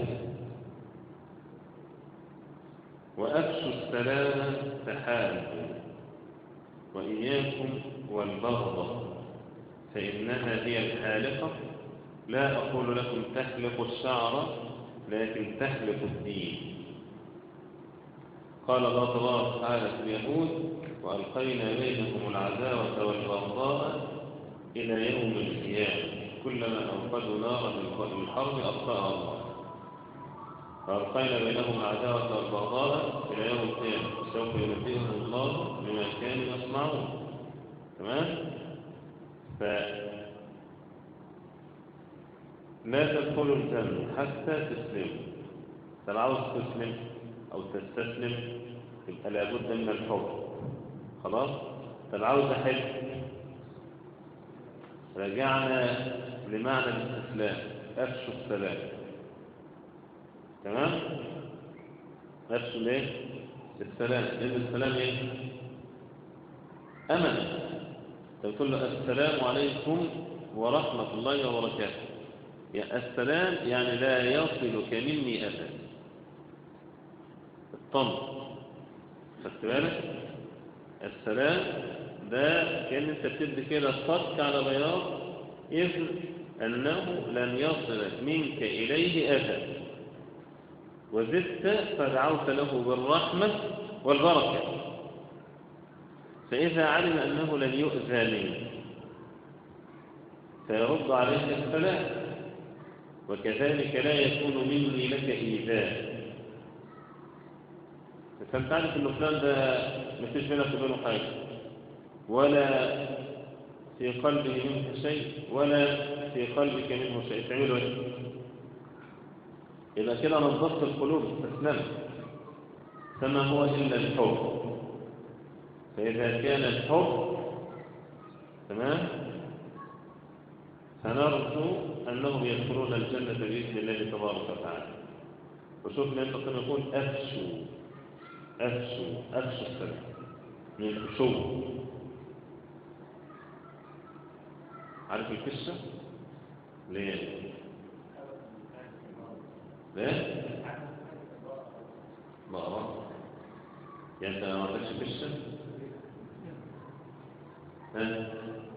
وأفشوا السلام تحابوا وإياكم والبغضة فإنها هي الحالقة لا أقول لكم تحلق الشعر لكن تحلق الدين قال الله تبارك وتعالى في اليهود وألقينا بينهم العداوة والبغضاء إلى يوم القيامة كلما أوقدوا نارا للحرب أطفأها الله فألقينا بينهم العداوة والبغضاء إلى يوم القيامة سوف ينبئهم الله بما كانوا يصنعون تمام؟ ف لا تدخلوا الجنة حتى تسلموا فلو عاوز تسلم أو تستسلم يبقى لابد من الحب خلاص طب عاوز أحب رجعنا لمعنى الاستسلام أفشوا السلام تمام أفشوا ليه السلام لأن السلام إيه أمن تقول له السلام عليكم ورحمة الله وبركاته يعني السلام يعني لا يصلك مني أذى الطمس خدت بالك السلام ده كان انت بتدي كده صك على بياض إذ أنه لن يصل منك إليه أذى وزدت فدعوت له بالرحمة والبركة فإذا علم أنه لن يؤذى منك فيرد عليك السلام وكذلك لا يكون مني لك إيذاء فأنت عارف أن فلان ده مفيش بينك وبينه حاجة ولا في قلبه منه شيء ولا في قلبك منه شيء تعملوا ايه؟ إذا كده نظفت القلوب استسلمت فما هو إلا الحب فإذا كان الحب تمام فنرجو أنهم يدخلون الجنة بإذن الله تبارك وتعالى وشوف ما ينبغي أن يقول أفشوا أفشوا أفشوا السلام من الخشوع عارف الفشة؟ ليه؟ ليه؟ بقرة يعني انت ما عندكش فشة؟ ها؟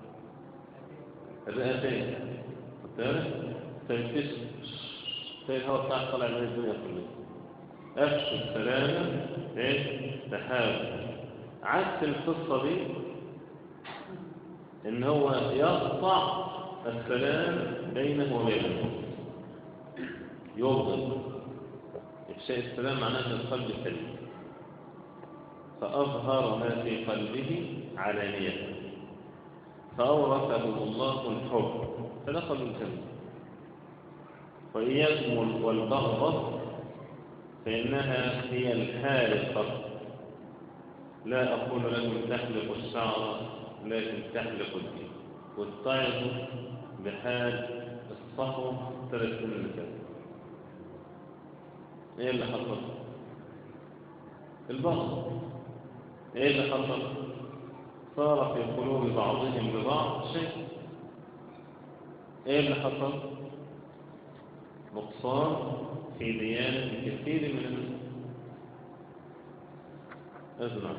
الرئتين خدت بالك؟ تنفس تلاقي الهواء بتاعك طالع من الدنيا كلها افشوا السلامة ايه؟ تحاول عكس القصة دي ان هو يقطع السلام بينه وبينه يبغض إفشاء السلام معناه أن القلب سليم فأظهر ما في قلبه علانية فأورثهم الله الحب فدخلوا الجنة وإياكم والبغضة فإنها هي الحالقة لا أقول لكم تحلق الشعر لكن تحلق الدين واتعظوا بحال الصحو ثلاث سنين ايه اللي حصل البغض ايه اللي حصل صار في قلوب بعضهم لبعض شيء ايه اللي حصل نقصان في ديانة كثير من الناس اسمع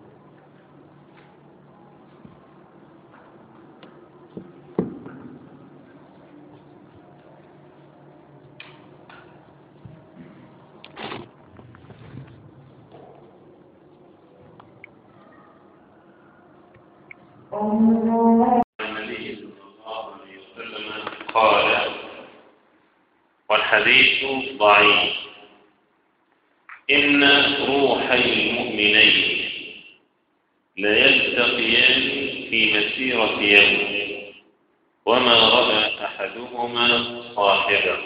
النبي صلى الله عليه وسلم قال والحديث ضعيف إن روحي المؤمنين لا يلتقيان في مسيرة يوم وما رأى أحدهما صاحبه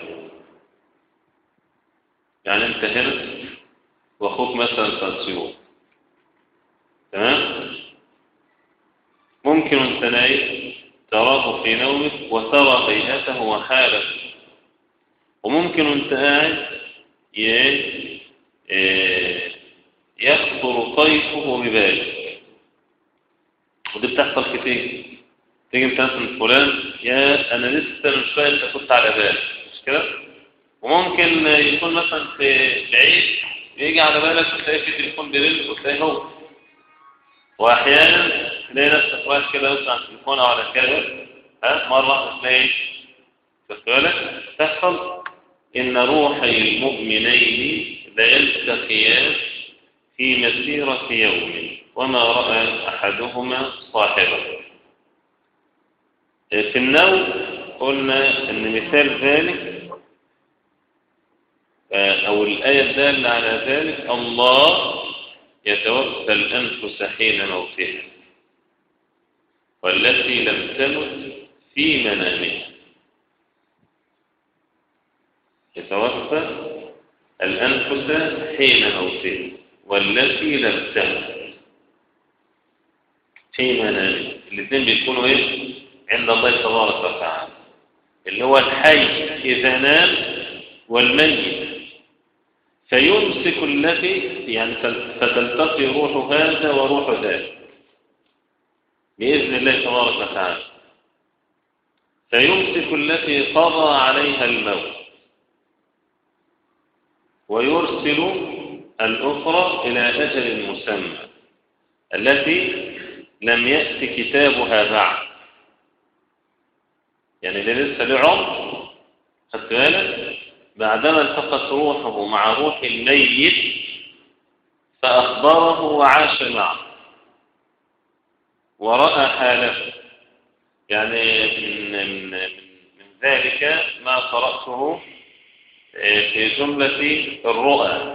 يعني انت هنا واخوك مثلا تنسيون تمام ممكن انت نايم تراه في نومك وترى هيئته وحاله وممكن انت قاعد يخطر طيفه ببالك ودي بتحصل كتير تيجي انت مثلا فلان يا انا لسه مش فاهم انت كنت على بالك مش كده وممكن يكون مثلا في بعيد يجي على بالك وتلاقي في تليفون بيرن وتلاقي هو واحيانا تلاقي نفسك واقف كده مثلا على التليفون او على كده ها مره تلاقي خدت بالك تحصل ان روحي المؤمنين لا يلتقيان في مسيرة يوم وما رأى أحدهما صاحبه في النوم قلنا أن مثال ذلك أو الآية الدالة على ذلك الله يتوفى الأنفس حين موتها والتي لم تمت في منامها يتوفى الأنفس حين موتها والتي لم تمت في منامها الاثنين بيكونوا ايه عند الله تبارك وتعالى اللي هو الحي إذا نام والميت فيمسك التي يعني فتلتقي روح هذا وروح ذاك بإذن الله تبارك وتعالى فيمسك التي قضى عليها الموت ويرسل الأخرى إلى أجل مسمى التي لم يأتي كتابها بعد يعني اللي لسه له عمر خدت بالك بعدما التقت روحه مع روح الميت فأخبره وعاش معه ورأى حاله يعني من, من, من ذلك ما قرأته في جملة الرؤى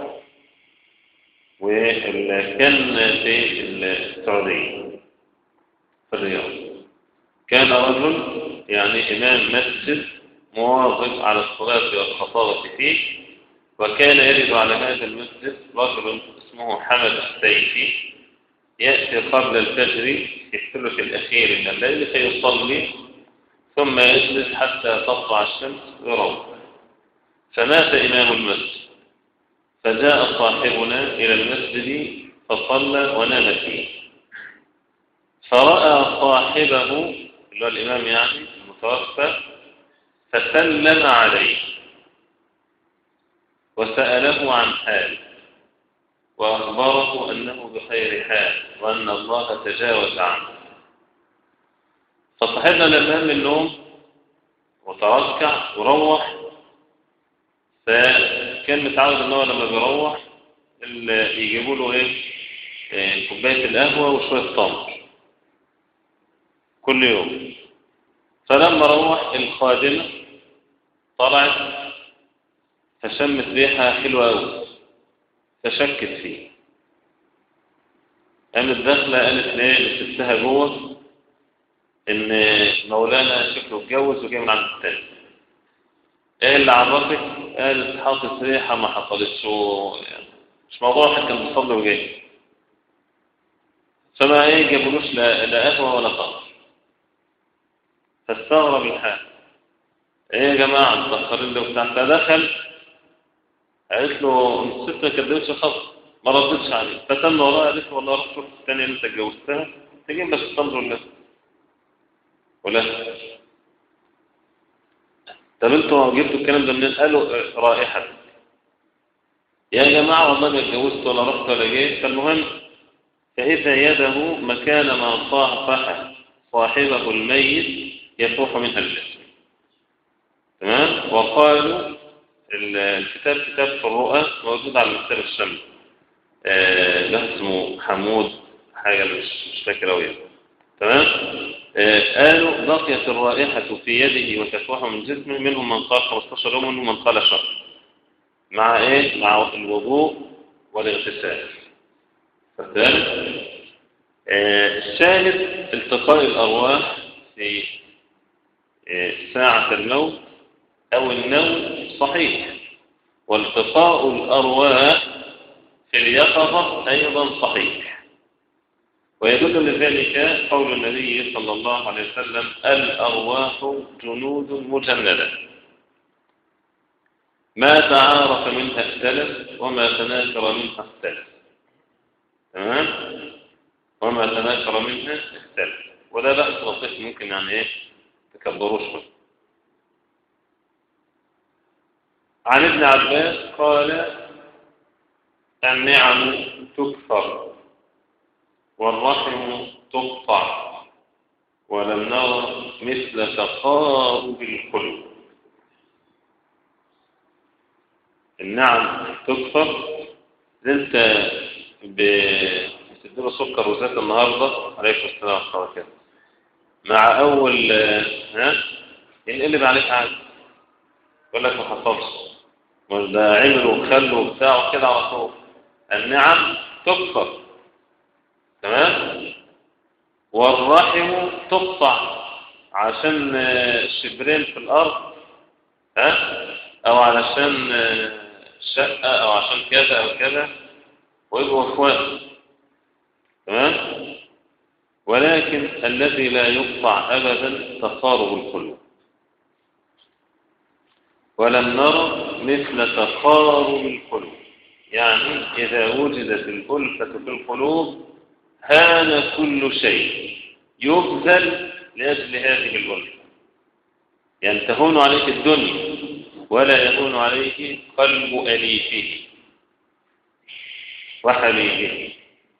وكان في السعودية في الرياض كان رجل يعني إمام مسجد مواظب على الصلاة والخطابة فيه وكان يرد على هذا المسجد رجل اسمه حمد السيفي يأتي قبل الفجر في الثلث الأخير من الليل فيصلي ثم يجلس حتى تطلع الشمس ويروح فمات إمام المسجد فجاء صاحبنا إلى المسجد فصلى ونام فيه فرأى صاحبه اللي هو الإمام يعني المتوفى فسلم عليه وسأله عن حاله وأخبره أنه بخير حال وأن الله تجاوز عنه فصاحبنا لما قام من النوم وتركع وروح فكان متعود ان هو لما بيروح يجيبوا له ايه كوبايه القهوه وشويه تمر كل يوم فلما روح الخادمه طلعت فشمت ريحه حلوه قوي فشكت فيه قامت داخله قالت ليه لستها جوه ان مولانا شكله اتجوز وجاي من عند التاني ايه اللي عرفك قالت حاطط ريحه ما حصلتش يعني مش موضوع واحد كان بيصلي وجاي فما ايه جابولوش لا لا قهوه ولا قهوه فاستغرب الحال ايه يا جماعه متاخرين ليه وبتاع فدخل قالت له الست ما كدبتش خالص ما ردتش عليه فتم وراها قالت له والله رحت شفت الثانيه اللي انت اتجوزتها تجيب بس التمر ولا ولا طب انتوا جبتوا الكلام ده منين قالوا رائحة يا جماعة والله ما اتجوزت ولا رحت ولا جيت فالمهم فإذا يده مكان ما صافح صاحبه الميت يفوح منها الجسم تمام وقالوا الكتاب كتاب في الرؤى موجود على مكتب الشمس آه له اسمه حمود حاجة مش مش فاكر أوي تمام آه قالوا بقيت الرائحة في يده وتفوح من جسمه منهم من قال 15 يوم ومنهم من قال شهر مع ايه مع الوضوء والاغتسال فتمام آه الشاهد التقاء الأرواح في آه ساعة الموت أو النوم صحيح والتقاء الأرواح في اليقظة أيضا صحيح ويدل لذلك قول النبي صلى الله عليه وسلم الأرواح جنود مجندة ما تعارف منها اختلف وما تناكر منها اختلف تمام وما تناكر منها اختلف وده بحث بسيط ممكن يعني ايه تكبروش منه عن ابن عباس قال النعم تكفر والرحم تقطع ولم نرى مثل تقارب القلوب النعم تكفر انت بتديله سكر وزيت النهارده عليكم السلام ورحمه الله وبركاته مع اول ها ينقلب عليك عادي يقول لك ما حصلش مش ده عمل وخل وبتاع كده على طول النعم تكفر تمام والرحم تقطع عشان شبرين في الارض ها او علشان شقه او عشان كذا او كذا ويبقوا اخوات تمام ولكن الذي لا يقطع ابدا تقارب القلوب ولم نرى مثل تقارب القلوب يعني إذا وجدت الألفة في القلوب هان كل شيء يبذل لأجل هذه الألفة يعني تهون عليك الدنيا ولا يهون عليك قلب أليفه وحبيبه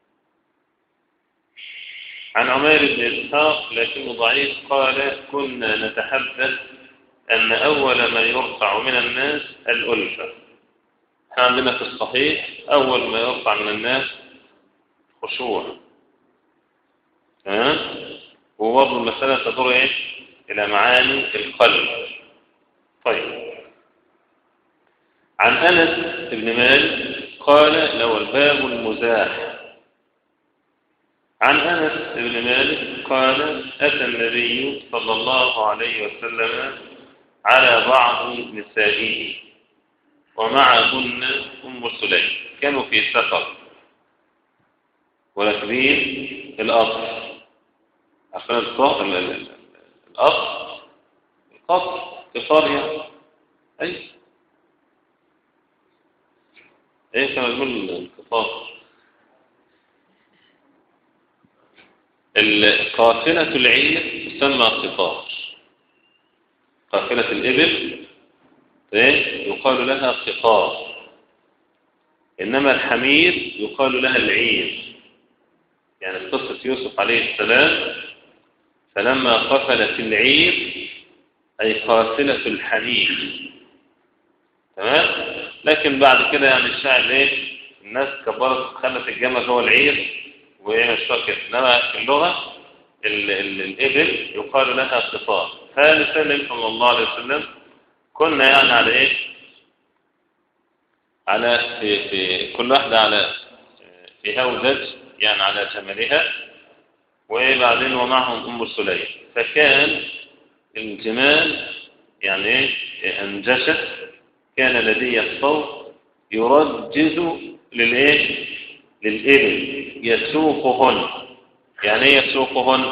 عن عمير بن إسحاق لكنه ضعيف قال كنا نتحدث أن أول ما يرفع من الناس الألفة احنا عندنا في الصحيح أول ما يرفع من الناس خشوع ها وبرضه المسألة تدور إيه إلى معاني القلب طيب عن أنس بن مالك قال لو الباب المزاح عن أنس بن مالك قال أتى النبي صلى الله عليه وسلم على بعض نسائه ومعهن أم سليم كانوا في سفر وراكبين القطر عشان القطر القطر القطر قطار يعني أي ايه كما يقول القطار قافلة العير تسمى قطار قافلة الإبل إيه؟ يقال لها قطار إنما الحمير يقال لها العير يعني في قصة يوسف عليه السلام فلما قفلت العير أي قافلة الحمير تمام لكن بعد كده يعني الشاعر ايه الناس كبرت خلت الجمل هو العير وهي مش فاكر انما في اللغه ال ال الابل يقال لها قطار فنسلم صلى الله عليه وسلم كنا يعني على ايه على في, في كل واحده على في هودج يعني على جملها وبعدين ومعهم ام سليم فكان الجمال يعني ايه انجشت كان لدي الصوت يرجز للايه للإبل يسوقهن يعني ايه يسوقهن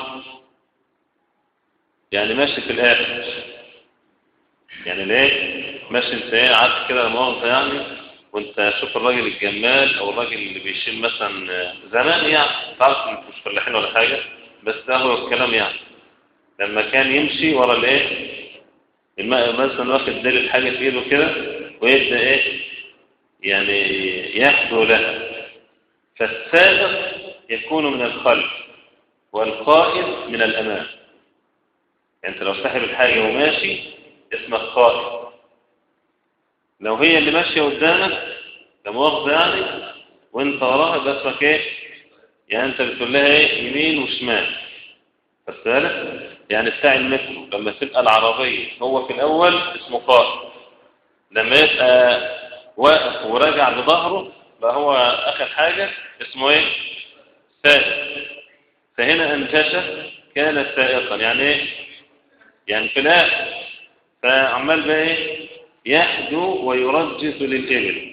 يعني ماشي في الآخر يعني ليه ماشي انت ايه قعدت كده مؤاخذة يعني وانت شوف الراجل الجمال او الراجل اللي بيشيل مثلا زمان يعني تعرف مش فلاحين ولا حاجة بس ده هو الكلام يعني لما كان يمشي ورا الايه مثلا واخد دليل حاجة في ايده كده ويبدأ ايه يعني يحدو لها فالسابق يكون من الخلف والقائد من الأمام يعني انت لو سحب الحاجة وماشي اسمك قائد لو هي اللي ماشية قدامك ده مؤاخذة يعني وانت وراها يبقى اسمك ايه يعني انت بتقول لها ايه يمين وشمال فالثالث يعني بتاع المترو لما تبقى العربية هو في الأول اسمه قائد لما يبقى واقف وراجع بظهره بقى هو آخر حاجة اسمه ايه سائق فهنا أنجشة كانت سائقا يعني ايه يعني في الآخر فعمال بقى ايه يحدو ويرجس للإبل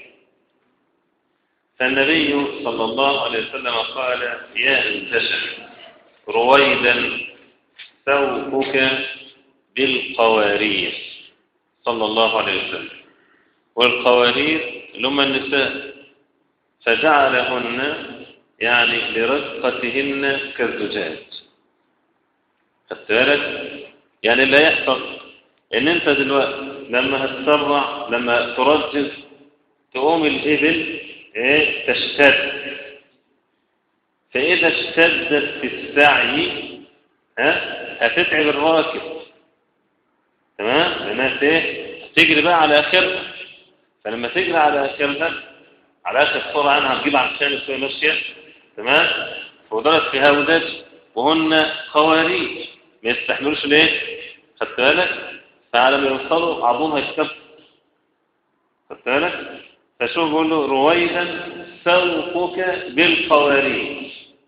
فالنبي صلى الله عليه وسلم قال يا أنجشة رويدا ثوبك بالقوارير صلى الله عليه وسلم والقوارير لما النساء فجعلهن يعني لرقتهن كالزجاج خدت بالك يعني اللي يحصل ان انت دلوقتي لما هتسرع لما ترجز تقوم الابل ايه تشتد فاذا اشتدت في السعي ها هتتعب الراكب تمام لانها ايه تجري بقى على اخرها فلما تجري على اخرها على اخر الصورة عنها هتجيب على الشام شويه ماشيه تمام فضلت في هودج وهن خواريج ما يستحملوش ليه خدت بالك فعلى ما يوصلوا بعضهم هيشتبك خدت بالك فشوف بيقول له رويدا سوقك بالقوارير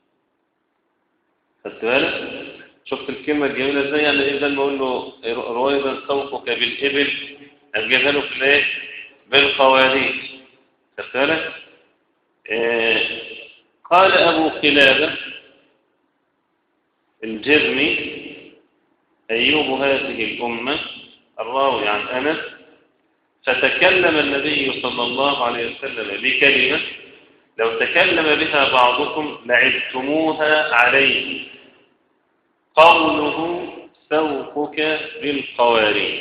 خدت بالك شفت الكلمة الجميلة ازاي يعني اذا ما اقول له رويدا سوقك بالابل اجيبها له في الايه بالقوارير خدت بالك آه قال ابو قلابه الجرمي ايوب هذه الامه الراوي عن انس فتكلم النبي صلى الله عليه وسلم بكلمه لو تكلم بها بعضكم لعبتموها عليه قوله سوقك بالقوارير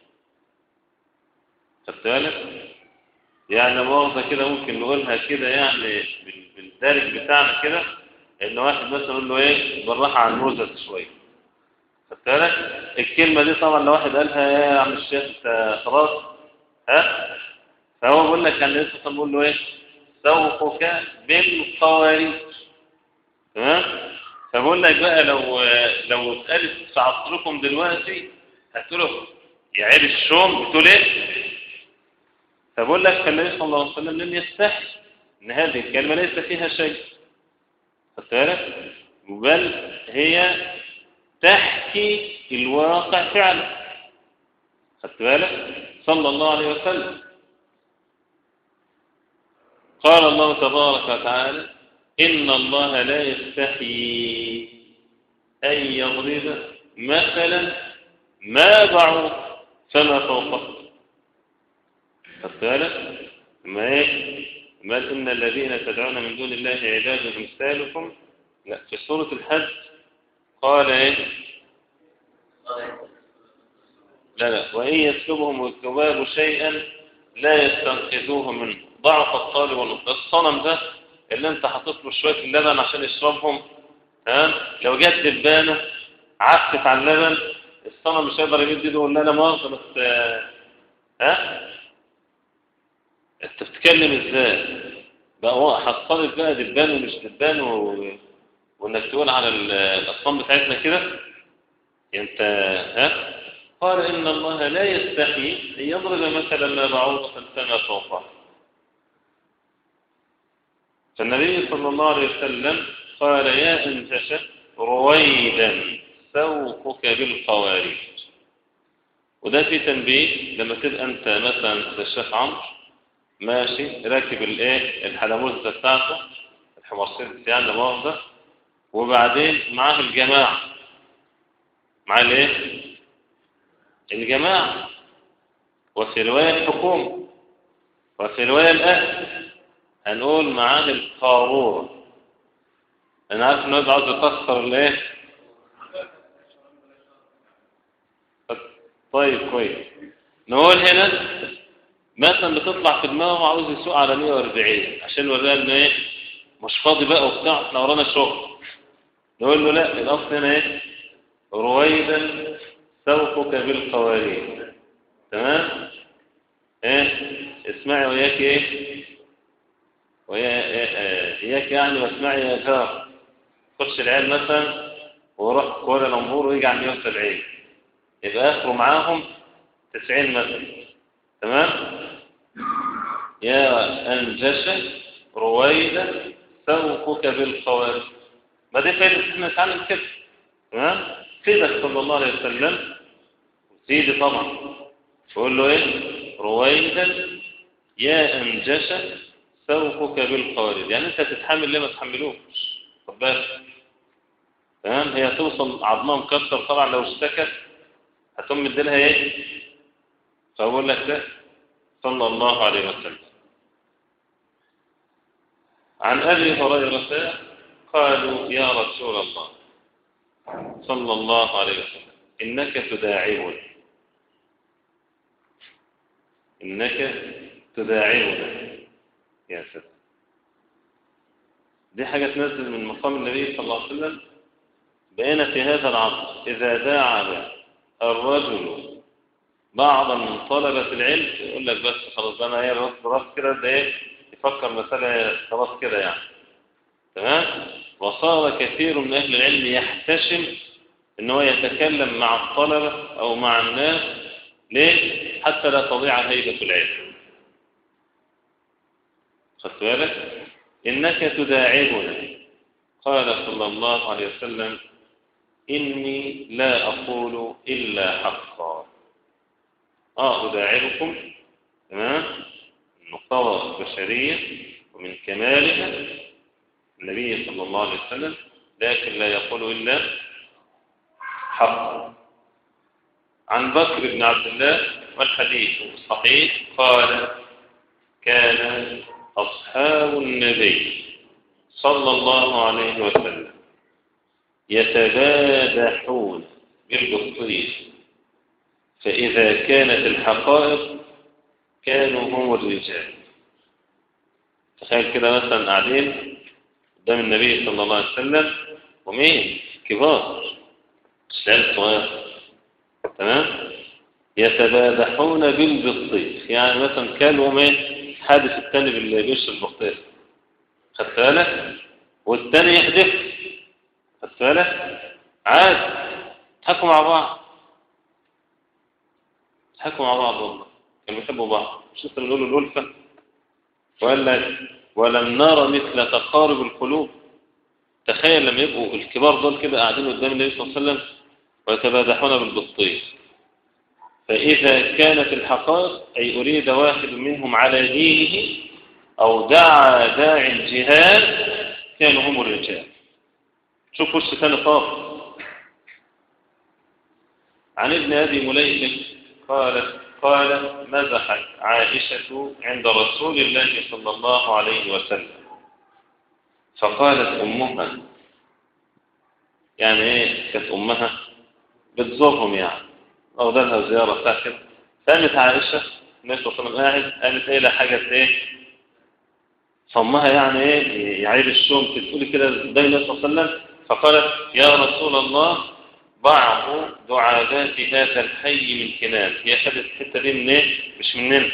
خدت بالك يعني مؤاخذة كده ممكن نقولها كده يعني بالدارج بتاعنا كده ان واحد مثلا يقول له ايه بالراحة عن موزة شوية خدت بالك الكلمة دي طبعا لو واحد قالها يا عم الشيخ انت خلاص ها فهو بيقول لك كان لسه بيقول له ايه سوقك بالقوارير تمام فبقول لك بقى لو لو اتقالت في عصركم دلوقتي هتقولوا يا عيب الشوم بتقول ايه فبقول لك النبي صلى الله عليه وسلم لم يستحي ان هذه الكلمه ليس فيها شيء خدت بالك بل هي تحكي الواقع فعلا خدت بالك صلى الله عليه وسلم قال الله تبارك وتعالى إن الله لا يستحي أن يضرب مثلا ما بعوض فما فوقه خدت بالك ما ايه ما إن الذين تدعون من دون الله عباد أمثالكم لا في سورة الحج قال ايه لا لا وإن يسلبهم الذباب شيئا لا يستنقذوه منه ضعف الطالب والمطلب الصنم ده اللي انت حاطط له شويه اللبن عشان يشربهم ها لو جت دبانه عكت على اللبن الصنم مش هيقدر يمد ايده يقول لا لا مؤاخذه بس ها انت بتتكلم ازاي بقى هو حصلت بقى دبان ومش دبان و... وانك تقول على الاصنام بتاعتنا كده انت ها قال ان الله لا يستحي ان يضرب مثلا ما بعوضه فما فوقها فالنبي صلى الله عليه وسلم قال يا أنجش رويدا سوقك بالقوارير وده في تنبيه لما تبقى أنت مثلا الشيخ عمرو ماشي راكب الايه الحلموزة بتاعته الحمارسيد يعني مؤاخذة وبعدين معاه الجماعة معاه الايه الجماعة وفي رواية الحكومة وفي رواية الأهل هنقول معاه القارورة أنا عارف إنه عاوز يكسر الإيه؟ طيب كويس نقول هنا مثلا بتطلع في دماغه عاوز يسوق على 140 عشان يوريها إنه إيه؟ مش فاضي بقى وبتاع إحنا ورانا شغل نقول له لا الأصل هنا إيه؟ رويدا سوقك بالقوارير تمام؟ إيه؟ اسمعي وياك إيه؟ وإياك يعني واسمعي يا جار خش العيال مثلا ويروح كولا لمبور ويجي على 170 يبقى آخره معاهم 90 مثلا تمام يا أنجشة رويدة سوقك بالقوارب ما دي فايدة احنا نتعلم كده تمام سيدك صلى الله عليه وسلم سيدي طبعا يقول له ايه رويدا يا أنجشة سوقك بالقوارب يعني انت تتحمل ليه ما تحملوش خد بالك تمام هي توصل عظمها مكسر طبعا لو اشتكت هتقوم مديلها ايه فاقول لك ده صلى الله عليه وسلم عن ابي هريره قالوا يا رسول الله صلى الله عليه وسلم انك تداعبنا انك تداعبنا يا سيدي دي حاجة تنزل من مقام النبي صلى الله عليه وسلم بقينا في هذا العصر إذا داعب الرجل بعضا من طلبة العلم يقول لك بس خلاص أنا هي راس راس كده ده إيه يفكر مسألة خلاص كده يعني تمام وصار كثير من أهل العلم يحتشم إن هو يتكلم مع الطلبة أو مع الناس ليه؟ حتى لا تضيع هيبة العلم خدت بالك إنك تداعبنا قال صلى الله عليه وسلم إني لا أقول إلا حقا آه أداعبكم تمام مقتضى البشرية ومن كمالها النبي صلى الله عليه وسلم لكن لا يقول إلا حقا عن بكر بن عبد الله والحديث صحيح قال كان أصحاب النبي صلى الله عليه وسلم يتبادحون بالبطيخ فإذا كانت الحقائق كانوا هم الرجال تخيل كده مثلا قاعدين قدام النبي صلى الله عليه وسلم ومين كبار شال صغير تمام يتبادحون بالبطيخ يعني مثلا كانوا مين حادث الثاني باللي بيشرب البطيخ خدت بالك والثاني يحدث خدت بالك عاد تحكوا مع بعض تحكوا مع بعض والله كانوا بيحبوا بعض مش لسه بنقول الألفة ولا ولم نرى مثل تقارب القلوب تخيل لما يبقوا الكبار دول كده قاعدين قدام النبي صلى الله عليه وسلم ويتبادحون بالبطيخ فإذا كانت الحقائق أي أريد واحد منهم على دينه أو دعا داعي الجهاد كانوا هم الرجال شوف وش ثاني طاب عن ابن أبي مليك قال قال مزحت عائشة عند رسول الله صلى الله عليه وسلم فقالت أمها يعني ايه كانت أمها بتزورهم يعني أو لها زيارة ساكن قامت عائشة النبي صلى الله عليه وسلم قاعد قامت ايه لحاجة ايه فأمها يعني ايه يعيب الشوم تقولي كده بين النبي صلى الله عليه وسلم فقالت يا رسول الله بعض دعابات هذا الحي من كنان هي خدت الحته دي من ايه مش مننا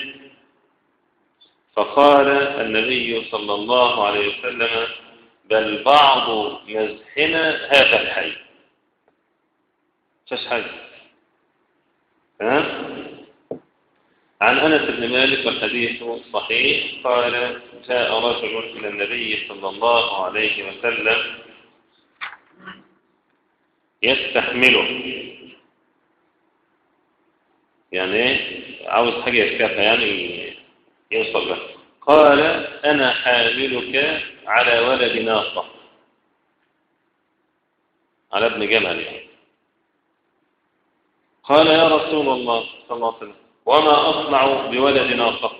فقال النبي صلى الله عليه وسلم بل بعض مزحنا هذا الحي فاش حاجه ها عن انس بن مالك والحديث صحيح قال جاء رجل الى النبي صلى الله عليه وسلم يستحمله يعني ايه عاوز حاجة يسكتها يعني يوصل له قال أنا حاملك على ولد ناقة على ابن جمل يعني قال يا رسول الله صلى الله عليه وسلم وما أصنع بولد ناقة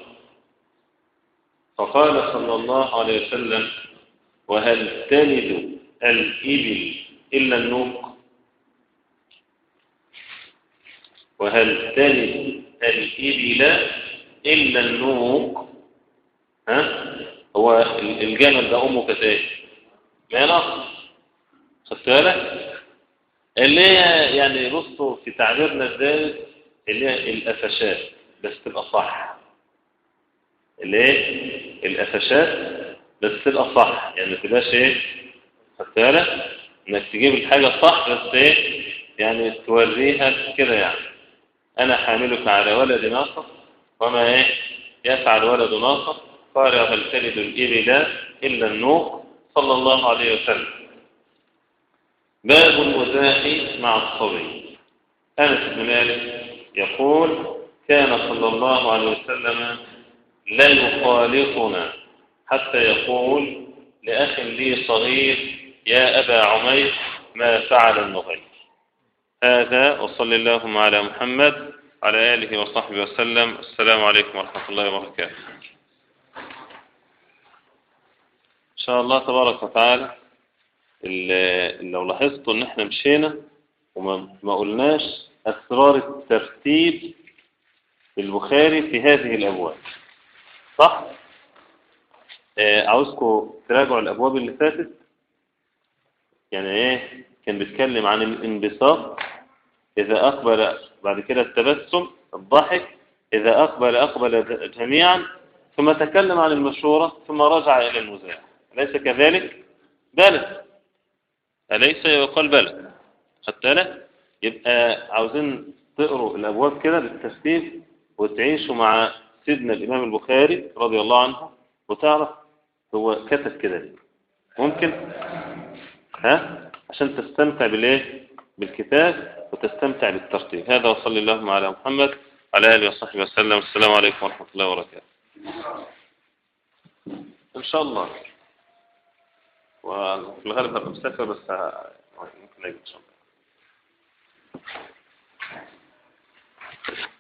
فقال صلى الله عليه وسلم وهل تلد الإبل إلا النوق وهل تلد الإبل إلا النوق ها هو الجمل ده أمه كانت إيه؟ ما نقص خدت بالك؟ اللي هي يعني بصوا في تعبيرنا ازاي اللي هي القفشات بس تبقى صح اللي ايه القفشات بس تبقى صح يعني ما تبقاش ايه خدت بالك انك تجيب الحاجه صح بس ايه يعني توريها كده يعني انا حاملك على ولد ناقه وما ايه يفعل ولد ناقه قال هل تلد الابل الا النوق صلى الله عليه وسلم باب المزاح مع الصبي أنس بن مالك يقول كان صلى الله عليه وسلم لا يخالطنا حتى يقول لأخ لي صغير يا أبا عمير ما فعل النغير هذا وصلى اللهم على محمد على آله وصحبه وسلم السلام عليكم ورحمة الله وبركاته إن شاء الله تبارك وتعالى لو لاحظتوا ان احنا مشينا وما ما قلناش اسرار الترتيب البخاري في هذه الابواب صح آه عاوزكم تراجعوا الابواب اللي فاتت يعني ايه كان بيتكلم عن الانبساط اذا اقبل بعد كده التبسم الضحك اذا اقبل اقبل جميعا ثم تكلم عن المشورة ثم رجع الى المزاح أليس كذلك بلى أليس يقال بلى حتى لا يبقى عاوزين تقروا الأبواب كده بالترتيب وتعيشوا مع سيدنا الإمام البخاري رضي الله عنه وتعرف هو كتب كده ليه ممكن ها عشان تستمتع بالايه بالكتاب وتستمتع بالترتيب هذا وصلى اللهم على محمد على آله وصحبه وسلم السلام عليكم ورحمة الله وبركاته إن شاء الله وفي الغالب هبقى مسافر بس ممكن اجي ان شاء الله